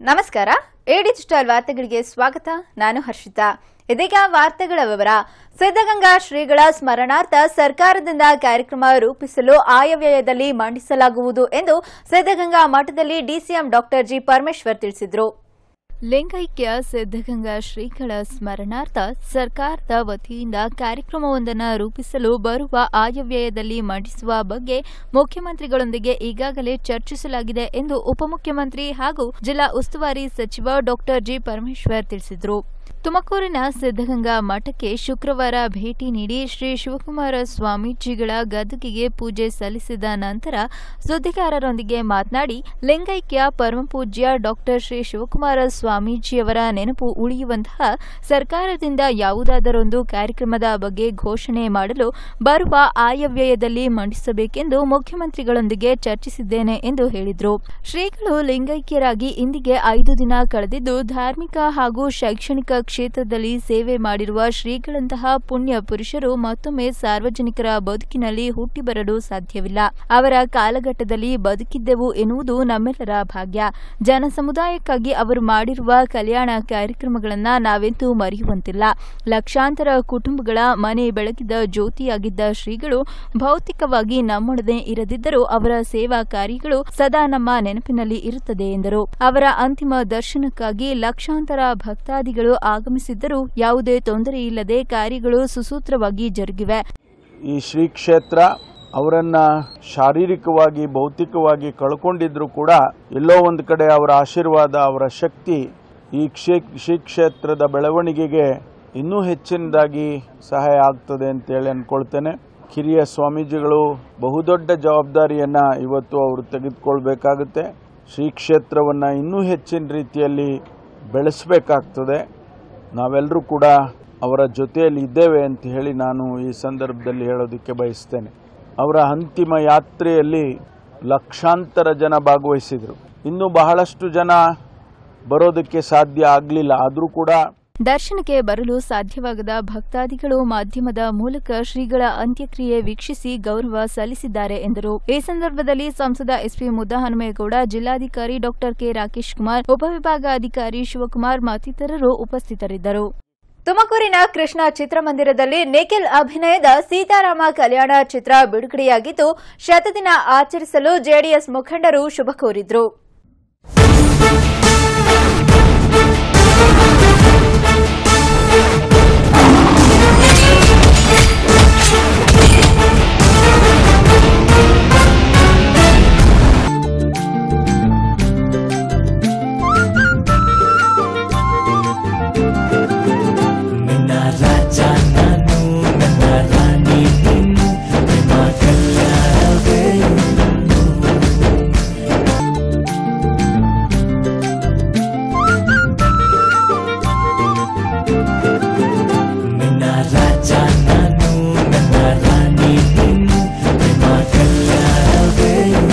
ನಮಸ್ಕಾರ A digital ವಾರ್ತೆಗಳಿಗೆ ಸ್ವಾಗತ ನಾನು ಹರ್ಷಿತಾ ಇದೀಗ ವಾರ್ತೆಗಳ ವಿವರ ಸಿದ್ದಗಂಗಾ ಶ್ರೀಗಳ ಸ್ಮರಣಾರ್ಥ ಸರ್ಕಾರದಿಂದ ಕಾರ್ಯಕ್ರಮ ರೂಪಿಸಲು ಆಯವ್ಯಯದಲ್ಲಿ ಮಂಡಿಸಲಾಗುವುದು ಎಂದು ಸಿದ್ದಗಂಗಾ ಮಠದಲ್ಲಿ ಡಿಸಿಎಂ ಡಾಕ್ಟರ್ ಜಿ ಪರಮೇಶ್ವರ್ ತಿಳಿಸಿದರು ಲಿಂಗೈಕ್ಯ ಸಿದ್ದಗಂಗಾ ಶ್ರೀಗಳ ಸ್ಮರಣಾರ್ಥ ಸರ್ಕಾರದ ವತಿಯಿಂದ ಕಾರ್ಯಕ್ರಮವೊಂದನ್ನು ರೂಪಿಸಲು ಬರುವ ಆಯವ್ಯಯದಲ್ಲಿ ಮಂಡಿಸುವ ಬಗ್ಗೆ ಮುಖ್ಯಮಂತ್ರಿಗಳೊಂದಿಗೆ ಈಗಾಗಲೇ ಚರ್ಚಿಸಲಾಗಿದೆ ಎಂದು ಉಪಮುಖ್ಯಮಂತ್ರಿ ಹಾಗೂ ಜಿಲ್ಲಾ ಉಸ್ತುವಾರಿ ಸಚಿವ ಡಾಕ್ಟರ್ ಜಿ ಪರಮೇಶ್ವರ್ ತಿಳಿಸಿದರು ತುಮಕೂರಿನ ಸಿದ್ದಗಂಗಾ ಮಠಕ್ಕೆ ಶುಕ್ರವಾರ ಭೇಟಿ ನೀಡಿ ಶ್ರೀ ಶಿವಕುಮಾರ ಸ್ವಾಮೀಜಿಗಳ ಗದ್ದುಗೆಗೆ ಪೂಜೆ ಸಲ್ಲಿಸಿದ ನಂತರ ಸುದ್ದಿಗಾರರೊಂದಿಗೆ ಮಾತನಾಡಿ ಲಿಂಗೈಕ್ಯ ಪರಮಪೂಜ್ಯ ಡಾಕ್ಟರ್ ಶ್ರೀ ಶಿವಕುಮಾರ ಸ್ವಾಮೀಜಿಯವರ ನೆನಪು ಉಳಿಯುವಂತಹ ಸರ್ಕಾರದಿಂದ ಯಾವುದಾದರೊಂದು ಕಾರ್ಯಕ್ರಮದ ಬಗ್ಗೆ ಘೋಷಣೆ ಮಾಡಲು ಬರುವ ಆಯವ್ಯಯದಲ್ಲಿ ಮಂಡಿಸಬೇಕೆಂದು ಮುಖ್ಯಮಂತ್ರಿಗಳೊಂದಿಗೆ ಚರ್ಚಿಸಿದ್ದೇನೆ ಎಂದು ಹೇಳಿದರು ಶ್ರೀಗಳು ಲಿಂಗೈಕ್ಯರಾಗಿ ಇಂದಿಗೆ ಐದು ದಿನ ಕಳೆದಿದ್ದು ಧಾರ್ಮಿಕ ಹಾಗೂ ಶೈಕ್ಷಣಿಕ ಕ್ಷೇತ್ರದಲ್ಲಿ ಸೇವೆ ಮಾಡಿರುವ ಶ್ರೀಗಳಂತಹ ಪುಣ್ಯ ಪುರುಷರು ಮತ್ತೊಮ್ಮೆ ಸಾರ್ವಜನಿಕರ ಬದುಕಿನಲ್ಲಿ ಹುಟ್ಟಿ ಬರಲು ಸಾಧ್ಯವಿಲ್ಲ ಅವರ ಕಾಲಘಟ್ಟದಲ್ಲಿ ಬದುಕಿದ್ದೆವು ಎನ್ನುವುದು ನಮ್ಮೆಲ್ಲರ ಭಾಗ್ಯ ಜನ ಸಮುದಾಯಕ್ಕಾಗಿ ಅವರು ಮಾಡಿರುವ ಕಲ್ಯಾಣ ಕಾರ್ಯಕ್ರಮಗಳನ್ನು ನಾವೆಂದೂ ಮರೆಯುವಂತಿಲ್ಲ ಲಕ್ಷಾಂತರ ಕುಟುಂಬಗಳ ಮನೆ ಬೆಳಗಿದ ಜ್ಯೋತಿಯಾಗಿದ್ದ ಶ್ರೀಗಳು ಭೌತಿಕವಾಗಿ ನಮ್ಮೊಡನೆ ಇರದಿದ್ದರೂ ಅವರ ಸೇವಾ ಕಾರ್ಯಗಳು ಸದಾ ನಮ್ಮ ನೆನಪಿನಲ್ಲಿ ಇರುತ್ತದೆ ಎಂದರು ಅವರ ಅಂತಿಮ ದರ್ಶನಕ್ಕಾಗಿ ಲಕ್ಷಾಂತರ ಭಕ್ತಾದಿಗಳು ಆಗಮಿಸಿದ್ದರೂ ಯಾವುದೇ ತೊಂದರೆಯಿಲ್ಲದೆ ಕಾರ್ಯಗಳು ಸುಸೂತ್ರವಾಗಿ ಜರುಗಿವೆ ಈ ಶ್ರೀ ಕ್ಷೇತ್ರ ಅವರನ್ನ ಶಾರೀರಿಕವಾಗಿ ಭೌತಿಕವಾಗಿ ಕಳ್ಕೊಂಡಿದ್ರು ಕೂಡ ಎಲ್ಲೋ ಒಂದು ಕಡೆ ಅವರ ಆಶೀರ್ವಾದ ಅವರ ಶಕ್ತಿ ಈ ಕ್ಷೇ ಶ್ರೀ ಕ್ಷೇತ್ರದ ಬೆಳವಣಿಗೆಗೆ ಇನ್ನೂ ಹೆಚ್ಚಿನದಾಗಿ ಸಹಾಯ ಆಗ್ತದೆ ಅಂತೇಳಿ ಅನ್ಕೊಳ್ತೇನೆ ಕಿರಿಯ ಸ್ವಾಮೀಜಿಗಳು ಬಹುದೊಡ್ಡ ಜವಾಬ್ದಾರಿಯನ್ನ ಇವತ್ತು ಅವರು ತೆಗೆದುಕೊಳ್ಬೇಕಾಗುತ್ತೆ ಶ್ರೀ ಕ್ಷೇತ್ರವನ್ನ ಇನ್ನೂ ಹೆಚ್ಚಿನ ರೀತಿಯಲ್ಲಿ ಬೆಳೆಸಬೇಕಾಗ್ತದೆ ನಾವೆಲ್ಲರೂ ಕೂಡ ಅವರ ಜೊತೆಯಲ್ಲಿ ಇದ್ದೇವೆ ಅಂತ ಹೇಳಿ ನಾನು ಈ ಸಂದರ್ಭದಲ್ಲಿ ಹೇಳೋದಕ್ಕೆ ಬಯಸ್ತೇನೆ ಅವರ ಅಂತಿಮ ಯಾತ್ರೆಯಲ್ಲಿ ಲಕ್ಷಾಂತರ ಜನ ಭಾಗವಹಿಸಿದರು ಇನ್ನೂ ಬಹಳಷ್ಟು ಜನ ಬರೋದಕ್ಕೆ ಸಾಧ್ಯ ಆಗಲಿಲ್ಲ ಆದರೂ ಕೂಡ ದರ್ಶನಕ್ಕೆ ಬರಲು ಸಾಧ್ಯವಾಗದ ಭಕ್ತಾದಿಗಳು ಮಾಧ್ಯಮದ ಮೂಲಕ ಶ್ರೀಗಳ ಅಂತ್ಯಕ್ರಿಯೆ ವೀಕ್ಷಿಸಿ ಗೌರವ ಸಲ್ಲಿಸಿದ್ದಾರೆ ಎಂದರು ಈ ಸಂದರ್ಭದಲ್ಲಿ ಸಂಸದ ಎಸ್ಪಿ ಮುದ್ದಹನುಮೇಗೌಡ ಜಿಲ್ಲಾಧಿಕಾರಿ ಡಾಕ್ಟರ್ ಕೆ ರಾಕೇಶ್ ಕುಮಾರ್ ಉಪವಿಭಾಗಾಧಿಕಾರಿ ಶಿವಕುಮಾರ್ ಮತ್ತಿತರರು ಉಪಸ್ಥಿತರಿದ್ದರು ತುಮಕೂರಿನ ಕೃಷ್ಣ ಚಿತ್ರಮಂದಿರದಲ್ಲಿ ನಿಖಿಲ್ ಅಭಿನಯದ ಸೀತಾರಾಮ ಕಲ್ಯಾಣ ಚಿತ್ರ ಬಿಡುಗಡೆಯಾಗಿದ್ದು ಶತದಿನ ಆಚರಿಸಲು ಜೆಡಿಎಸ್ ಮುಖಂಡರು ಶುಭ ಕೋರಿದ್ರು ನಿನ್ನ ರಾಜ ನಾನು ನನ್ನ ರಾಣಿ ನೀನು ಪ್ರೇಮ ಕಲ್ಯಾಣವೇ ನಿನ್ನ ರಾಜ ನಾನು ನನ್ನ ರಾಣಿ ನೀನು ಪ್ರೇಮ ಕಲ್ಯಾಣವೇ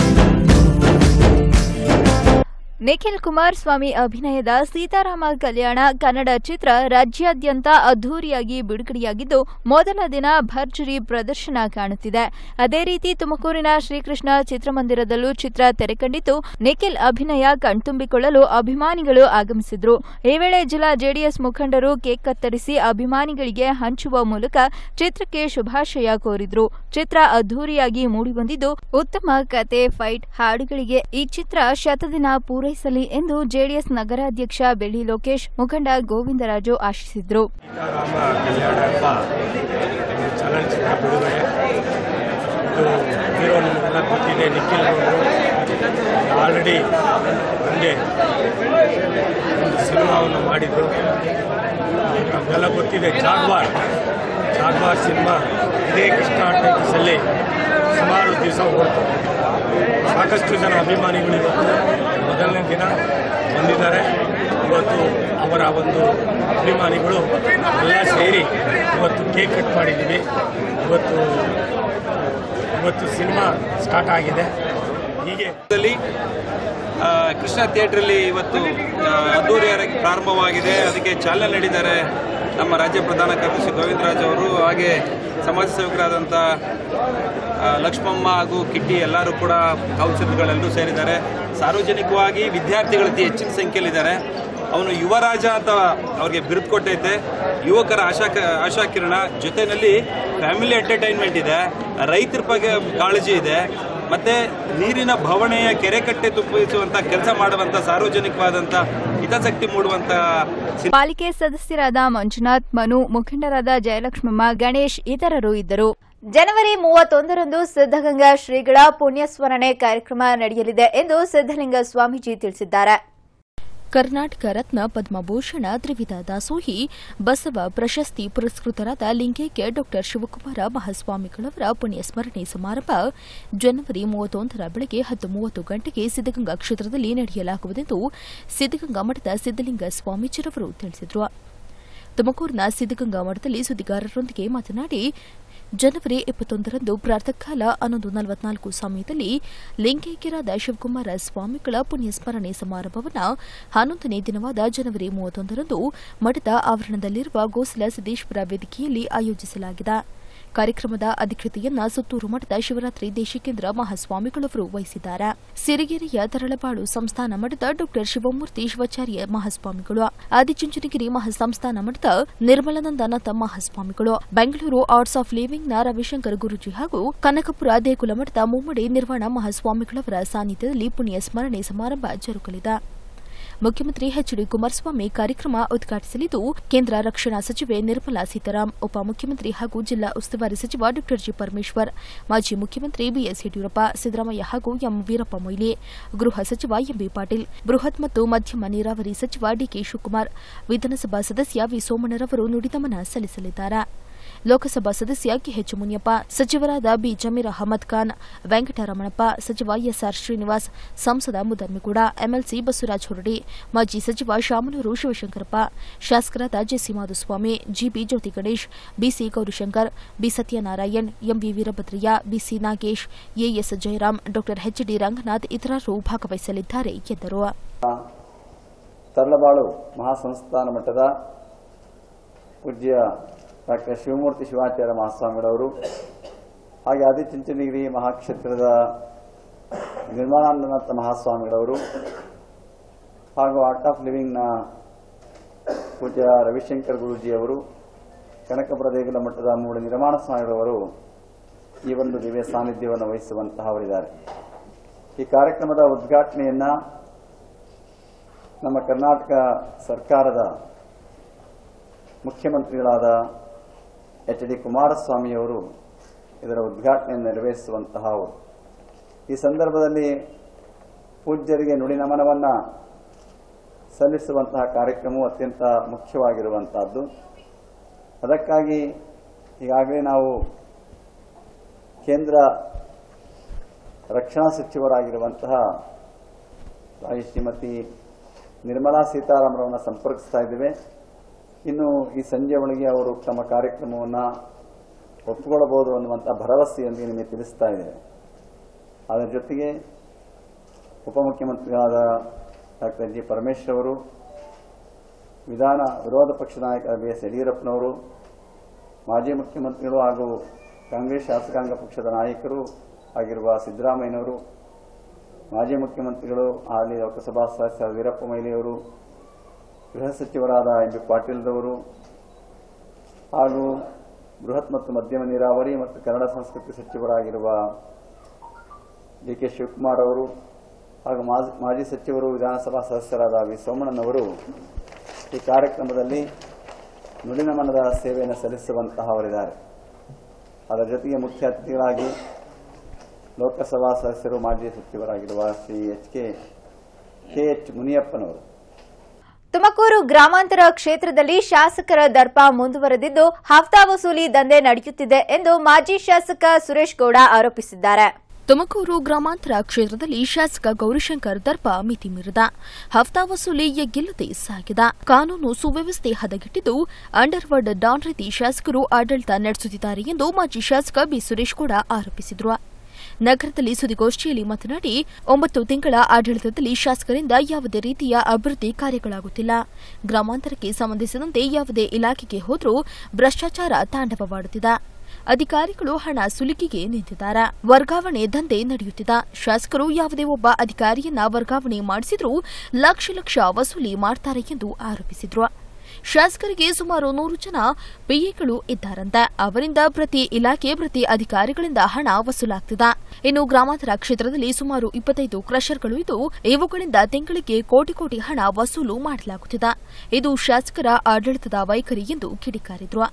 ನಿಖಿಲ್ ಕುಮಾರಸ್ವಾಮಿ ಅಭಿನಯದ ಸೀತಾರಾಮ ಕಲ್ಯಾಣ ಕನ್ನಡ ಚಿತ್ರ ರಾಜ್ಯಾದ್ಯಂತ ಅದ್ದೂರಿಯಾಗಿ ಬಿಡುಗಡೆಯಾಗಿದ್ದು ಮೊದಲ ದಿನ ಭರ್ಜರಿ ಪ್ರದರ್ಶನ ಕಾಣುತ್ತಿದೆ ಅದೇ ರೀತಿ ತುಮಕೂರಿನ ಶ್ರೀಕೃಷ್ಣ ಚಿತ್ರಮಂದಿರದಲ್ಲೂ ಚಿತ್ರ ತೆರೆಕಂಡಿದ್ದು ನಿಖಿಲ್ ಅಭಿನಯ ಕಣ್ತುಂಬಿಕೊಳ್ಳಲು ಅಭಿಮಾನಿಗಳು ಆಗಮಿಸಿದ್ರು ಈ ವೇಳೆ ಜಿಲ್ಲಾ ಜೆಡಿಎಸ್ ಮುಖಂಡರು ಕೇಕ್ ಕತ್ತರಿಸಿ ಅಭಿಮಾನಿಗಳಿಗೆ ಹಂಚುವ ಮೂಲಕ ಚಿತ್ರಕ್ಕೆ ಶುಭಾಶಯ ಕೋರಿದ್ರು ಚಿತ್ರ ಅದ್ದೂರಿಯಾಗಿ ಮೂಡಿಬಂದಿದ್ದು ಉತ್ತಮ ಕತೆ ಫೈಟ್ ಹಾಡುಗಳಿಗೆ ಈ ಚಿತ್ರ ಶತದಿನ ಪೂರೈಸಲಿ ಎಂದು ಜೆಡಿಎಸ್ ನಗರಾಧ್ಯಕ್ಷ ಬೆಳ್ಳಿ ಲೋಕೇಶ್ ಮುಖಂಡ ಗೋವಿಂದರಾಜು ಆಶಿಸಿದ್ರು ಸೀತಾರಾಮ ಕಲ್ಯಾಣ ಎಂಬ ಒಂದು ಚಲನಚಿತ್ರ ಬಿಡುಗಡೆ ಇದು ಹೀರೋ ನಿಮಗೆಲ್ಲ ಗೊತ್ತಿದೆ ನಿಖಿಲ್ ಅವರು ಆಲ್ರೆಡಿ ಮುಂದೆ ಒಂದು ಸಿನಿಮಾವನ್ನು ಮಾಡಿದರು ನಮಗೆಲ್ಲ ಗೊತ್ತಿದೆ ಜಾಗ್ವಾರ್ ಜಾಗ್ವಾರ್ ಸಿನಿಮಾ ಇದೇ ಕೃಷ್ಣ ಟೈಮ್ಸಲ್ಲಿ ಸುಮಾರು ದಿವಸ ಓಡ್ತು ಸಾಕಷ್ಟು ಜನ ಅಭಿಮಾನಿಗಳು ಇವತ್ತು ಮೊದಲನೇ ದಿನ ಬಂದಿದ್ದಾರೆ ಇವತ್ತು ಅವರ ಒಂದು ಅಭಿಮಾನಿಗಳು ಎಲ್ಲ ಸೇರಿ ಇವತ್ತು ಕೇಕ್ ಕಟ್ ಮಾಡಿದ್ದೀವಿ ಇವತ್ತು ಇವತ್ತು ಸಿನಿಮಾ ಸ್ಟಾರ್ಟ್ ಆಗಿದೆ ಹೀಗೆ ದಲ್ಲಿ, ಆ, ಕೃಷ್ಣ ಥಿಯೇಟ್ರಲ್ಲಿ ಇವತ್ತು ಆ, ಅದ್ದೂರಿಯಾಗಿ ಪ್ರಾರಂಭವಾಗಿದೆ ಅದಕ್ಕೆ ಚಾಲನೆ ನೀಡಿದ್ದಾರೆ ನಮ್ಮ ರಾಜ್ಯ ಪ್ರಧಾನ ಕಾರ್ಯದರ್ಶಿ ಗೋವಿಂದರಾಜ್ ಅವರು ಹಾಗೆ ಸಮಾಜ ಸೇವಕರಾದಂಥ ಆ, ಲಕ್ಷ್ಮಮ್ಮ ಹಾಗೂ ಕಿಟ್ಟಿ ಎಲ್ಲರೂ ಕೂಡ ಕೌನ್ಸಿಲರ್ಗಳೆಲ್ಲರೂ ಸೇರಿದ್ದಾರೆ ಸಾರ್ವಜನಿಕವಾಗಿ ವಿದ್ಯಾರ್ಥಿಗಳು ಅತಿ ಹೆಚ್ಚಿನ ಸಂಖ್ಯೆಯಲ್ಲಿದ್ದಾರೆ ಅವನು ಯುವರಾಜ ಅಂತ ಅವ್ರಿಗೆ ಬಿರುದು ಕೊಟ್ಟೈತೆ ಯುವಕರ ಆಶಾ ಆಶಾಕಿರಣ ಜೊತೆಯಲ್ಲಿ ಫ್ಯಾಮಿಲಿ ಎಂಟರ್ಟೈನ್ಮೆಂಟ್ ಇದೆ ರೈತರ ಬಗ್ಗೆ ಕಾಳಜಿ ಇದೆ ಮತ್ತೆ ನೀರಿನ ಭವಣೆಯ ಕೆರೆ ಕಟ್ಟೆ ತುಂಬಿಸುವಂತ ಕೆಲಸ ಮಾಡುವಂತ ಸಾರ್ವಜನಿಕವಾದಂತ ಹಿತಾಸಕ್ತಿ ಮೂಡುವಂತ ಸಿನಿಮಾ ಪಾಲಿಕೆ ಸದಸ್ಯರಾದ ಮಂಜುನಾಥ್ ಮನು ಮುಖಂಡರಾದ ಜಯಲಕ್ಷ್ಮಮ್ಮ ಗಣೇಶ್ ಇತರರು ಇದ್ದರು ಜನವರಿ ಮೂವತ್ತೊಂದರಂದು ಸಿದ್ದಗಂಗಾ ಶ್ರೀಗಳ ಪುಣ್ಯಸ್ಮರಣೆ ಕಾರ್ಯಕ್ರಮ ನಡೆಯಲಿದೆ ಎಂದು ಸಿದ್ದಲಿಂಗ ಸ್ವಾಮೀಜಿ ತಿಳಿಸಿದ್ದಾರೆ ಕರ್ನಾಟಕ ರತ್ನ ಪದ್ಮಭೂಷಣ ತ್ರಿವಿಧ ದಾಸೋಹಿ ಬಸವ ಪ್ರಶಸ್ತಿ ಪುರಸ್ಕೃತರಾದ ಲಿಂಗೈಕ್ಯ ಡಾ ಶಿವಕುಮಾರ ಮಹಾಸ್ವಾಮಿಗಳವರ ಪುಣ್ಯ ಸ್ಮರಣೆ ಸಮಾರಂಭ ಜನವರಿ ಮೂವತ್ತೊಂದರ ಬೆಳಗ್ಗೆ ಹತ್ತು ಮೂವತ್ತು ಗಂಟೆಗೆ ಸಿದ್ದಗಂಗಾ ಕ್ಷೇತ್ರದಲ್ಲಿ ನಡೆಯಲಾಗುವುದೆಂದು ಸಿದ್ದಗಂಗಾ ಮಠದ ಸಿದ್ದಲಿಂಗ ಸ್ವಾಮೀಜಿರವರು ತಿಳಿಸಿದರು ತುಮಕೂರಿನ ಸಿದ್ದಗಂಗಾ ಮಠದಲ್ಲಿ ಸುದ್ದಿಗಾರರೊಂದಿಗೆ ಮಾತನಾಡಿ ಜನವರಿ ಇಪ್ಪತ್ತೊಂದರಂದು ಪ್ರಾತಃಕಾಲ ಹನ್ನೊಂದು ನಲವತ್ನಾಲ್ಕು ಸಮಯದಲ್ಲಿ ಲಿಂಗೈಕ್ಯರಾದ ಶಿವಕುಮಾರ ಸ್ವಾಮಿಗಳ ಪುಣ್ಯಸ್ಮರಣೆ ಸಮಾರಂಭವನ್ನು ಹನ್ನೊಂದನೇ ದಿನವಾದ ಜನವರಿ ಮೂವತ್ತೊಂದರಂದು ಮಠದ ಆವರಣದಲ್ಲಿರುವ ಗೋಸಲ ಸಿದ್ದೇಶ್ವರ ವೇದಿಕೆಯಲ್ಲಿ ಆಯೋಜಿಸಲಾಗಿದೆ ಕಾರ್ಯಕ್ರಮದ ಅಧ್ಯಕ್ಷತೆಯನ್ನ ಸುತ್ತೂರು ಮಠದ ಶಿವರಾತ್ರಿ ದೇಶಿಕೇಂದ್ರ ಮಹಾಸ್ವಾಮಿಗಳವರು ವಹಿಸಿದ್ದಾರೆ ಸಿರಿಗೆರೆಯ ತರಳಬಾಳು ಸಂಸ್ಥಾನ ಮಠದ ಡಾ ಶಿವಮೂರ್ತಿ ಶಿವಾಚಾರ್ಯ ಮಹಾಸ್ವಾಮಿಗಳು ಆದಿಚುಂಚನಗಿರಿ ಮಹಾಸಂಸ್ಥಾನ ಮಠದ ನಿರ್ಮಲಾನಂದನಾಥ ಮಹಾಸ್ವಾಮಿಗಳು ಬೆಂಗಳೂರು ಆರ್ಟ್ಸ್ ಆಫ್ ಲಿವಿಂಗ್ನ ರವಿಶಂಕರ್ ಗುರುಜಿ ಹಾಗೂ ಕನಕಪುರ ದೇಗುಲ ಮಠದ ಮುಮ್ಮಡಿ ನಿರ್ವಾಣ ಮಹಾಸ್ವಾಮಿಗಳವರ ಸಾನ್ನಿಧ್ಯದಲ್ಲಿ ಪುಣ್ಯ ಸ್ಮರಣೆ ಸಮಾರಂಭ ಜರುಗಲಿದೆ ಮುಖ್ಯಮಂತ್ರಿ ಎಚ್ ಡಿ ಕುಮಾರಸ್ವಾಮಿ ಕಾರ್ಯಕ್ರಮ ಉದ್ಘಾಟಿಸಲಿದ್ದು ಕೇಂದ್ರ ರಕ್ಷಣಾ ಸಚಿವೆ ನಿರ್ಮಲಾ ಸೀತಾರಾಮ್ ಉಪಮುಖ್ಯಮಂತ್ರಿ ಹಾಗೂ ಜಿಲ್ಲಾ ಉಸ್ತುವಾರಿ ಸಚಿವ ಡಾ ಜಿ ಪರಮೇಶ್ವರ್ ಮಾಜಿ ಮುಖ್ಯಮಂತ್ರಿ ಬಿಎಸ್ ಯಡಿಯೂರಪ್ಪ ಸಿದ್ದರಾಮಯ್ಯ ಹಾಗೂ ಎಂ ವೀರಪ್ಪ ಮೊಯ್ಲಿ ಗೃಹ ಸಚಿವ ಎಂಬಿ ಪಾಟೀಲ್ ಬೃಹತ್ ಮತ್ತು ಮಧ್ಯಮ ನೀರಾವರಿ ಸಚಿವ ಡಿಕೆ ಶಿವಕುಮಾರ್ ವಿಧಾನಸಭಾ ಸದಸ್ಯ ವಿ ಸೋಮಣ್ಣರವರು ನುಡಿನಮನ ಸಲ್ಲಿಸಲಿದ್ದಾರೆ ಲೋಕಸಭಾ ಸದಸ್ಯ ಕೆಎಚ್ ಮುನಿಯಪ್ಪ ಸಚಿವರಾದ ಬಿ ಜಮೀರ್ ಅಹಮದ್ ಖಾನ್ ವೆಂಕಟರಮಣಪ್ಪ ಸಚಿವ ಎಸ್ಆರ್ ಶ್ರೀನಿವಾಸ್ ಸಂಸದ ಮುದ್ದನ್ಮೇಗೌಡ ಎಂಎಲ್ಸಿ ಬಸವರಾಜ ಹೊರಡಿ ಮಾಜಿ ಸಚಿವ ಶಾಮನೂರು ಶಿವಶಂಕರಪ್ಪ ಶಾಸಕರಾದ JC Madhuswamy GB Jyothi Ganesh BC Gowrishankar B Satyanarayan MV Veerabhadraiah BC Nagesh AS Jayaram ಡಾ ಎಚ್ಡಿ ರಂಗನಾಥ್ ಇತರರು ಭಾಗವಹಿಸಲಿದ್ದಾರೆ ಎಂದರು ತರಳಬಾಳು ಮಹಾಸಂಸ್ಥಾನ ಮಠದ ಪೂಜ್ಯ ಡಾಕ್ಟರ್ ಶಿವಮೂರ್ತಿ ಶಿವಾಚಾರ್ಯ ಮಹಾಸ್ವಾಮಿಗಳವರು ಹಾಗೆ ಆದಿಚುಂಚನಗಿರಿ ಮಹಾಕ್ಷೇತ್ರದ ನಿರ್ಮಲಾನಂದನಾಥ ಮಹಾಸ್ವಾಮಿಗಳವರು ಹಾಗೂ ಆರ್ಟ್ ಆಫ್ ಲಿವಿಂಗ್ನ ಪೂಜ್ಯ ರವಿಶಂಕರ್ ಗುರೂಜಿಯವರು ಕನಕಪುರ ದೇಗುಲ ಮಠದ ಮೂಲ ನಿರ್ಮಾಣ ಸ್ವಾಮಿಗಳವರು ಈ ಒಂದು ದಿವ್ಯ ಸಾನ್ನಿಧ್ಯವನ್ನು ವಹಿಸುವಂತಹವರಿದ್ದಾರೆ ಈ ಕಾರ್ಯಕ್ರಮದ ಉದ್ಘಾಟನೆಯನ್ನ ನಮ್ಮ ಕರ್ನಾಟಕ ಸರ್ಕಾರದ ಮುಖ್ಯಮಂತ್ರಿಗಳಾದ ಎಚ್ ಡಿ ಕುಮಾರಸ್ವಾಮಿಯವರು ಇದರ ಉದ್ಘಾಟನೆಯನ್ನು ನೆರವೇರಿಸುವಂತಹವರು ಈ ಸಂದರ್ಭದಲ್ಲಿ ಪೂಜ್ಯರಿಗೆ ನುಡಿ ನಮನವನ್ನು ಸಲ್ಲಿಸುವಂತಹ ಕಾರ್ಯಕ್ರಮವು ಅತ್ಯಂತ ಮುಖ್ಯವಾಗಿರುವಂತಹದ್ದು ಅದಕ್ಕಾಗಿ ಈಗಾಗಲೇ ನಾವು ಕೇಂದ್ರ ರಕ್ಷಣಾ ಸಚಿವರಾಗಿರುವಂತಹ ತಾಯಿ ಶ್ರೀಮತಿ ನಿರ್ಮಲಾ ಸೀತಾರಾಮರವನ್ನ ಸಂಪರ್ಕಿಸ್ತಾ ಇದ್ದೇವೆ ಇನ್ನು ಈ ಸಂಜೆ ಒಳಗೆ ಅವರು ತಮ್ಮ ಕಾರ್ಯಕ್ರಮವನ್ನು ಒಪ್ಪಿಕೊಳ್ಳಬಹುದು ಅನ್ನುವಂಥ ಭರವಸೆಯೊಂದಿಗೆ ನಿಮಗೆ ತಿಳಿಸ್ತಾ ಇದ್ದೇವೆ ಅದರ ಜೊತೆಗೆ ಉಪಮುಖ್ಯಮಂತ್ರಿಗಳಾದ ಡಾಕ್ಟರ್ ಜಿ ಪರಮೇಶ್ವರ್ ಅವರು ವಿಧಾನ ವಿರೋಧ ಪಕ್ಷದ ನಾಯಕ ಬಿ ಎಸ್ ಯಡಿಯೂರಪ್ಪನವರು ಮಾಜಿ ಮುಖ್ಯಮಂತ್ರಿಗಳು ಹಾಗೂ ಕಾಂಗ್ರೆಸ್ ಶಾಸಕಾಂಗ ಪಕ್ಷದ ನಾಯಕರು ಆಗಿರುವ ಸಿದ್ದರಾಮಯ್ಯನವರು ಮಾಜಿ ಮುಖ್ಯಮಂತ್ರಿಗಳು ಹಾಲಿ ಲೋಕಸಭಾ ಸದಸ್ಯ ವೀರಪ್ಪ ಮೊಯ್ಲಿಯವರು ಗೃಹ ಸಚಿವರಾದ ಎಂ ಬಿ ಪಾಟೀಲ್ರವರು ಹಾಗೂ ಬೃಹತ್ ಮತ್ತು ಮಧ್ಯಮ ನೀರಾವರಿ ಮತ್ತು ಕನ್ನಡ ಸಂಸ್ಕೃತಿ ಸಚಿವರಾಗಿರುವ ಡಿ ಕೆ ಶಿವಕುಮಾರ್ ಅವರು ಹಾಗೂ ಮಾಜಿ ಮಾಜಿ ಸಚಿವರು ವಿಧಾನಸಭಾ ಸದಸ್ಯರಾದ ವಿ ಸೋಮಣ್ಣನವರು ಈ ಕಾರ್ಯಕ್ರಮದಲ್ಲಿ ನುಡಿನಮನದ ಸೇವೆಯನ್ನು ಸಲ್ಲಿಸುವಂತಹವರಿದ್ದಾರೆ ಅದರ ಜೊತೆಗೆ ಮುಖ್ಯ ಅತಿಥಿಗಳಾಗಿ ಲೋಕಸಭಾ ಸದಸ್ಯರು ಮಾಜಿ ಸಚಿವರಾಗಿರುವ Shri H K K H ಮುನಿಯಪ್ಪನವರು ತುಮಕೂರು ಗ್ರಾಮಾಂತರ ಕ್ಷೇತ್ರದಲ್ಲಿ ಶಾಸಕರ ದರ್ಪ ಮುಂದುವರೆದಿದ್ದು ಹಫ್ತಾ ವಸೂಲಿ ದಂಧೆ ನಡೆಯುತ್ತಿದೆ ಎಂದು ಮಾಜಿ ಶಾಸಕ ಸುರೇಶ್ ಗೌಡ ಆರೋಪಿಸಿದ್ದಾರೆ ತುಮಕೂರು ಗ್ರಾಮಾಂತರ ಕ್ಷೇತ್ರದಲ್ಲಿ ಶಾಸಕ ಗೌರಿಶಂಕರ್ ದರ್ಪ ಮಿತಿ ಮೀರಿದ ಹಫ್ತಾ ವಸೂಲಿ ಎಗ್ಗಿಲ್ಲದೆ ಸಾಗಿದೆ ಕಾನೂನು ಸುವ್ಯವಸ್ಥೆ ಹದಗೆಟ್ಟಿದ್ದು ಅಂಡರ್ವರ್ಡ್ ಡಾನ್ ರೀತಿ ಶಾಸಕರು ಆಡಳಿತ ನಡೆಸುತ್ತಿದ್ದಾರೆ ಎಂದು ಮಾಜಿ ಶಾಸಕ ಬಿ ಸುರೇಶ್ ಗೌಡ ಆರೋಪಿಸಿದರು ನಗರದಲ್ಲಿ ಸುದ್ದಿಗೋಷ್ಠಿಯಲ್ಲಿ ಮಾತನಾಡಿ ಒಂಬತ್ತು ತಿಂಗಳ ಆಡಳಿತದಲ್ಲಿ ಶಾಸಕರಿಂದ ಯಾವುದೇ ರೀತಿಯ ಅಭಿವೃದ್ಧಿ ಕಾರ್ಯಗಳಾಗುತ್ತಿಲ್ಲ ಗ್ರಾಮಾಂತರಕ್ಕೆ ಸಂಬಂಧಿಸಿದಂತೆ ಯಾವುದೇ ಇಲಾಖೆಗೆ ಹೋದರೂ ಭ್ರಷ್ಟಾಚಾರ ತಾಂಡವವಾಡುತ್ತಿದೆ ಅಧಿಕಾರಿಗಳು ಹಣ ಸುಲಿಗೆಗೆ ನಿಂತಿದ್ದಾರೆ ವರ್ಗಾವಣೆ ದಂಧೆ ನಡೆಯುತ್ತಿದೆ ಶಾಸಕರು ಯಾವುದೇ ಒಬ್ಬ ಅಧಿಕಾರಿಯನ್ನ ವರ್ಗಾವಣೆ ಮಾಡಿಸಿದ್ರೂ ಲಕ್ಷ ಲಕ್ಷ ವಸೂಲಿ ಮಾಡ್ತಾರೆ ಎಂದು ಆರೋಪಿಸಿದ್ರು ಶಾಸಕರಿಗೆ ಸುಮಾರು ನೂರು ಜನ ಪಿಎಗಳು ಇದ್ದಾರಂತೆ ಅವರಿಂದ ಪ್ರತಿ ಇಲಾಖೆ ಪ್ರತಿ ಅಧಿಕಾರಿಗಳಿಂದ ಹಣ ವಸೂಲಾಗ್ತಿದೆ ಇನ್ನು ಗ್ರಾಮಾಂತರ ಕ್ಷೇತ್ರದಲ್ಲಿ ಸುಮಾರು ಇಪ್ಪತ್ತೈದು ಕ್ರಷರ್ಗಳು ಇದ್ದು ಇವುಗಳಿಂದ ತಿಂಗಳಿಗೆ ಕೋಟಿ ಕೋಟಿ ಹಣ ವಸೂಲು ಮಾಡಲಾಗುತ್ತಿದೆ ಇದು ಶಾಸಕರ ಆಡಳಿತದ ವೈಖರಿ ಎಂದು ಕಿಡಿಕಾರಿದ್ರು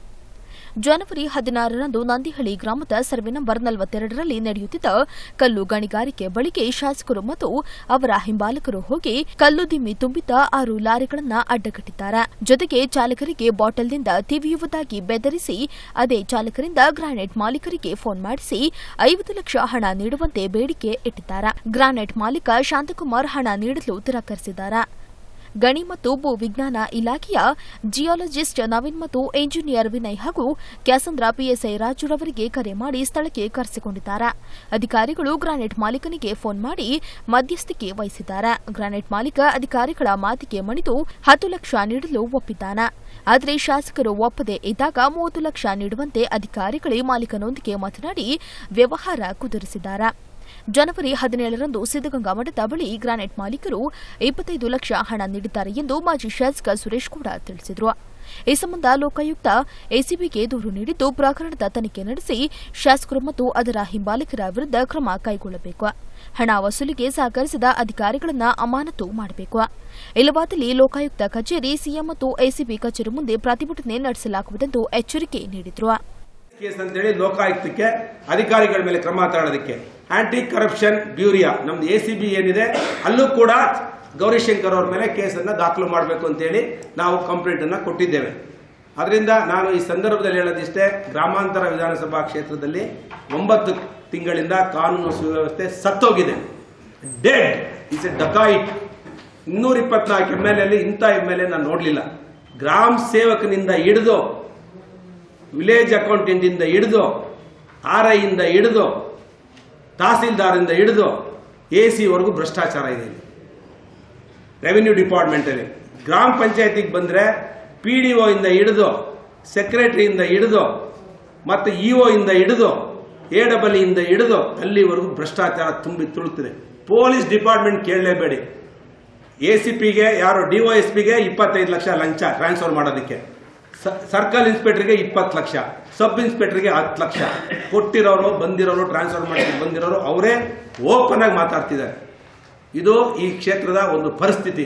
ಜನವರಿ ಹದಿನಾರರಂದು ನಂದಿಹಳ್ಳಿ ಗ್ರಾಮದ ಸರ್ವೆ ನಂಬರ್ ನಲವತ್ತೆರಡರಲ್ಲಿ ನಡೆಯುತ್ತಿದ್ದ ಕಲ್ಲು ಗಣಿಗಾರಿಕೆ ಬಳಿಗೆ ಶಾಸಕರು ಮತ್ತು ಅವರ ಹಿಂಬಾಲಕರು ಹೋಗಿ ಕಲ್ಲು ದಿಮ್ಮಿ ತುಂಬಿದ್ದ ಆರು ಲಾರಿಗಳನ್ನ ಅಡ್ಡಗಟ್ಟಿದ್ದಾರೆ ಜೊತೆಗೆ ಚಾಲಕರಿಗೆ ಬಾಟಲ್ನಿಂದ ತಿವಿಯುವುದಾಗಿ ಬೆದರಿಸಿ ಅದೇ ಚಾಲಕರಿಂದ ಗ್ರಾನೈಟ್ ಮಾಲೀಕರಿಗೆ ಫೋನ್ ಮಾಡಿಸಿ ಐವತ್ತು ಲಕ್ಷ ಹಣ ನೀಡುವಂತೆ ಬೇಡಿಕೆ ಇಟ್ಟಿದ್ದಾರೆ ಗ್ರಾನೈಟ್ ಮಾಲೀಕ ಶಾಂತಕುಮಾರ್ ಹಣ ನೀಡಲು ತಿರಸ್ಕರಿಸಿದ್ದಾರೆ ಗಣಿ ಮತ್ತು ಭೂ ವಿಜ್ಞಾನ ಇಲಾಖೆಯ ಜಿಯಾಲಜಿಸ್ಟ್ ನವೀನ್ ಮತ್ತು ಎಂಜಿನಿಯರ್ ವಿನಯ್ ಹಾಗೂ ಕ್ಯಾಸಂದ್ರ ಪಿಎಸ್ಐ ರಾಜುರವರಿಗೆ ಕರೆ ಮಾಡಿ ಸ್ಥಳಕ್ಕೆ ಕರೆಸಿಕೊಂಡಿದ್ದಾರೆ ಅಧಿಕಾರಿಗಳು ಗ್ರಾನೈಟ್ ಮಾಲೀಕನಿಗೆ ಫೋನ್ ಮಾಡಿ ಮಧ್ಯಸ್ಥಿಕೆ ವಹಿಸಿದ್ದಾರೆ ಗ್ರಾನೈಟ್ ಮಾಲೀಕ ಅಧಿಕಾರಿಗಳ ಮಾತಿಗೆ ಮಣಿದು ಹತ್ತು ಲಕ್ಷ ನೀಡಲು ಒಪ್ಪಿದ್ದಾನೆ ಆದರೆ ಶಾಸಕರು ಒಪ್ಪದೆ ಇದ್ದಾಗ ಮೂವತ್ತು ಲಕ್ಷ ನೀಡುವಂತೆ ಅಧಿಕಾರಿಗಳೇ ಮಾಲೀಕನೊಂದಿಗೆ ಮಾತನಾಡಿ ವ್ಯವಹಾರ ಕುದುರಿಸಿದ್ದಾರೆ ಜನವರಿ ಹದಿನೇಳರಂದು ಸಿದ್ದಗಂಗಾ ಮಠದ ಬಳಿ ಗ್ರಾನೈಟ್ ಮಾಲೀಕರು ಇಪ್ಪತ್ತೈದು ಲಕ್ಷ ಹಣ ನೀಡಿದ್ದಾರೆ ಎಂದು ಮಾಜಿ ಶಾಸಕ ಸುರೇಶ್ ಕೂಡ ತಿಳಿಸಿದರು ಈ ಸಂಬಂಧ ಲೋಕಾಯುಕ್ತ ಎಸಿಬಿಗೆ ದೂರು ನೀಡಿದ್ದು ಪ್ರಕರಣದ ತನಿಖೆ ನಡೆಸಿ ಶಾಸಕರು ಮತ್ತು ಅದರ ಹಿಂಬಾಲಕರ ವಿರುದ್ಧ ಕ್ರಮ ಕೈಗೊಳ್ಳಬೇಕು ಹಣ ವಸೂಲಿಗೆ ಸಹಕರಿಸಿದ ಅಧಿಕಾರಿಗಳನ್ನ ಅಮಾನತು ಮಾಡಬೇಕು ಇಲ್ಲವಾದಲ್ಲಿ ಲೋಕಾಯುಕ್ತ ಕಚೇರಿ ಸಿಎಂ ಮತ್ತು ಎಸಿಬಿ ಕಚೇರಿ ಮುಂದೆ ಪ್ರತಿಭಟನೆ ನಡೆಸಲಾಗುವುದೆಂದು ಎಚ್ಚರಿಕೆ ನೀಡಿದ್ರು ಕೇಸ್ ಅಂತೇಳಿ ಲೋಕಾಯುಕ್ತಕ್ಕೆ ಅಧಿಕಾರಿಗಳ ಮೇಲೆ ಕ್ರಮ ತಗೊಳ್ಳೋದಕ್ಕೆ ಆಂಟಿ ಕರಪ್ಷನ್ ಬ್ಯೂರಿಯಾ ನಮ್ದು ಎ ಸಿ ಬಿ ಏನಿದೆ ಅಲ್ಲೂ ಕೂಡ ಗೌರಿಶಂಕರ್ ಅವ್ರ ಮೇಲೆ ಕೇಸನ್ನು ದಾಖಲು ಮಾಡಬೇಕು ಅಂತೇಳಿ ನಾವು ಕಂಪ್ಲೇಂಟ್ ಅನ್ನ ಕೊಟ್ಟಿದ್ದೇವೆ ಅದರಿಂದ ನಾನು ಈ ಸಂದರ್ಭದಲ್ಲಿ ಹೇಳೋದಿಷ್ಟೇ ಗ್ರಾಮಾಂತರ ವಿಧಾನಸಭಾ ಕ್ಷೇತ್ರದಲ್ಲಿ ಒಂಬತ್ತು ತಿಂಗಳಿಂದ ಕಾನೂನು ಸುವ್ಯವಸ್ಥೆ ಸತ್ತೋಗಿದೆ ಡೆಡ್ ಇಸ್ ಎ ಡಕಾಯಿಟ್ ಇನ್ನೂರ ಇಪ್ಪತ್ನಾಲ್ಕು ಎಮ್ ಎಲ್ ಎಲ್ಲಿ ಇಂಥ ಎಮ್ ಎಲ್ ಎ ನಾನು ನೋಡಲಿಲ್ಲ ಗ್ರಾಮ ಸೇವಕನಿಂದ ಹಿಡಿದು ವಿಲೇಜ್ ಅಕೌಂಟೆಂಟ್ ಇಂದ ಹಿಡಿದು ಆರ್ ಐಯಿಂದ ಹಿಡಿದು ತಹಸೀಲ್ದಾರಿಂದ ಹಿಡಿದು ಎ ಸಿವರೆಗೂ ಭ್ರಷ್ಟಾಚಾರ ಇದೆ ಇಲ್ಲಿ ರೆವಿನ್ಯೂ ಡಿಪಾರ್ಟ್ಮೆಂಟಲ್ಲಿ ಗ್ರಾಮ ಪಂಚಾಯತಿಗೆ ಬಂದರೆ ಪಿ ಡಿ ಒ ಇಂದ ಹಿಡಿದು ಸೆಕ್ರೆಟರಿಯಿಂದ ಹಿಡಿದು ಮತ್ತು ಇ ಒ ಇಂದ ಹಿಡಿದು ಎ ಡಬಲ್ ಇಂದ ಹಿಡಿದು ಅಲ್ಲಿವರೆಗೂ ಭ್ರಷ್ಟಾಚಾರ ತುಂಬಿ ತುಳುಕ್ತಿದೆ ಪೊಲೀಸ್ ಡಿಪಾರ್ಟ್ಮೆಂಟ್ ಕೇಳಲೇಬೇಡಿ ಎ ಸಿ ಪಿಗೆ ಯಾರು ಡಿ ಒ ಎಸ್ ಪಿಗೆ ಇಪ್ಪತ್ತೈದು ಲಕ್ಷ ಲಂಚ ಟ್ರಾನ್ಸ್ಫರ್ ಮಾಡೋದಕ್ಕೆ ಸ- ಸರ್ಕಲ್ ಇನ್ಸ್ಪೆಕ್ಟರ್ಗೆ ಇಪ್ಪತ್ತು ಲಕ್ಷ ಸಬ್ ಇನ್ಸ್ಪೆಕ್ಟರ್ಗೆ ಹತ್ತು ಲಕ್ಷ ಕೊಟ್ಟಿರೋರು ಬಂದಿರೋರು ಟ್ರಾನ್ಸ್ಫರ್ ಮಾಡಿ ಬಂದಿರೋರು ಅವರೇ ಓಪನ್ ಆಗಿ ಮಾತಾಡ್ತಿದ್ದಾರೆ ಇದು ಈ ಕ್ಷೇತ್ರದ ಒಂದು ಪರಿಸ್ಥಿತಿ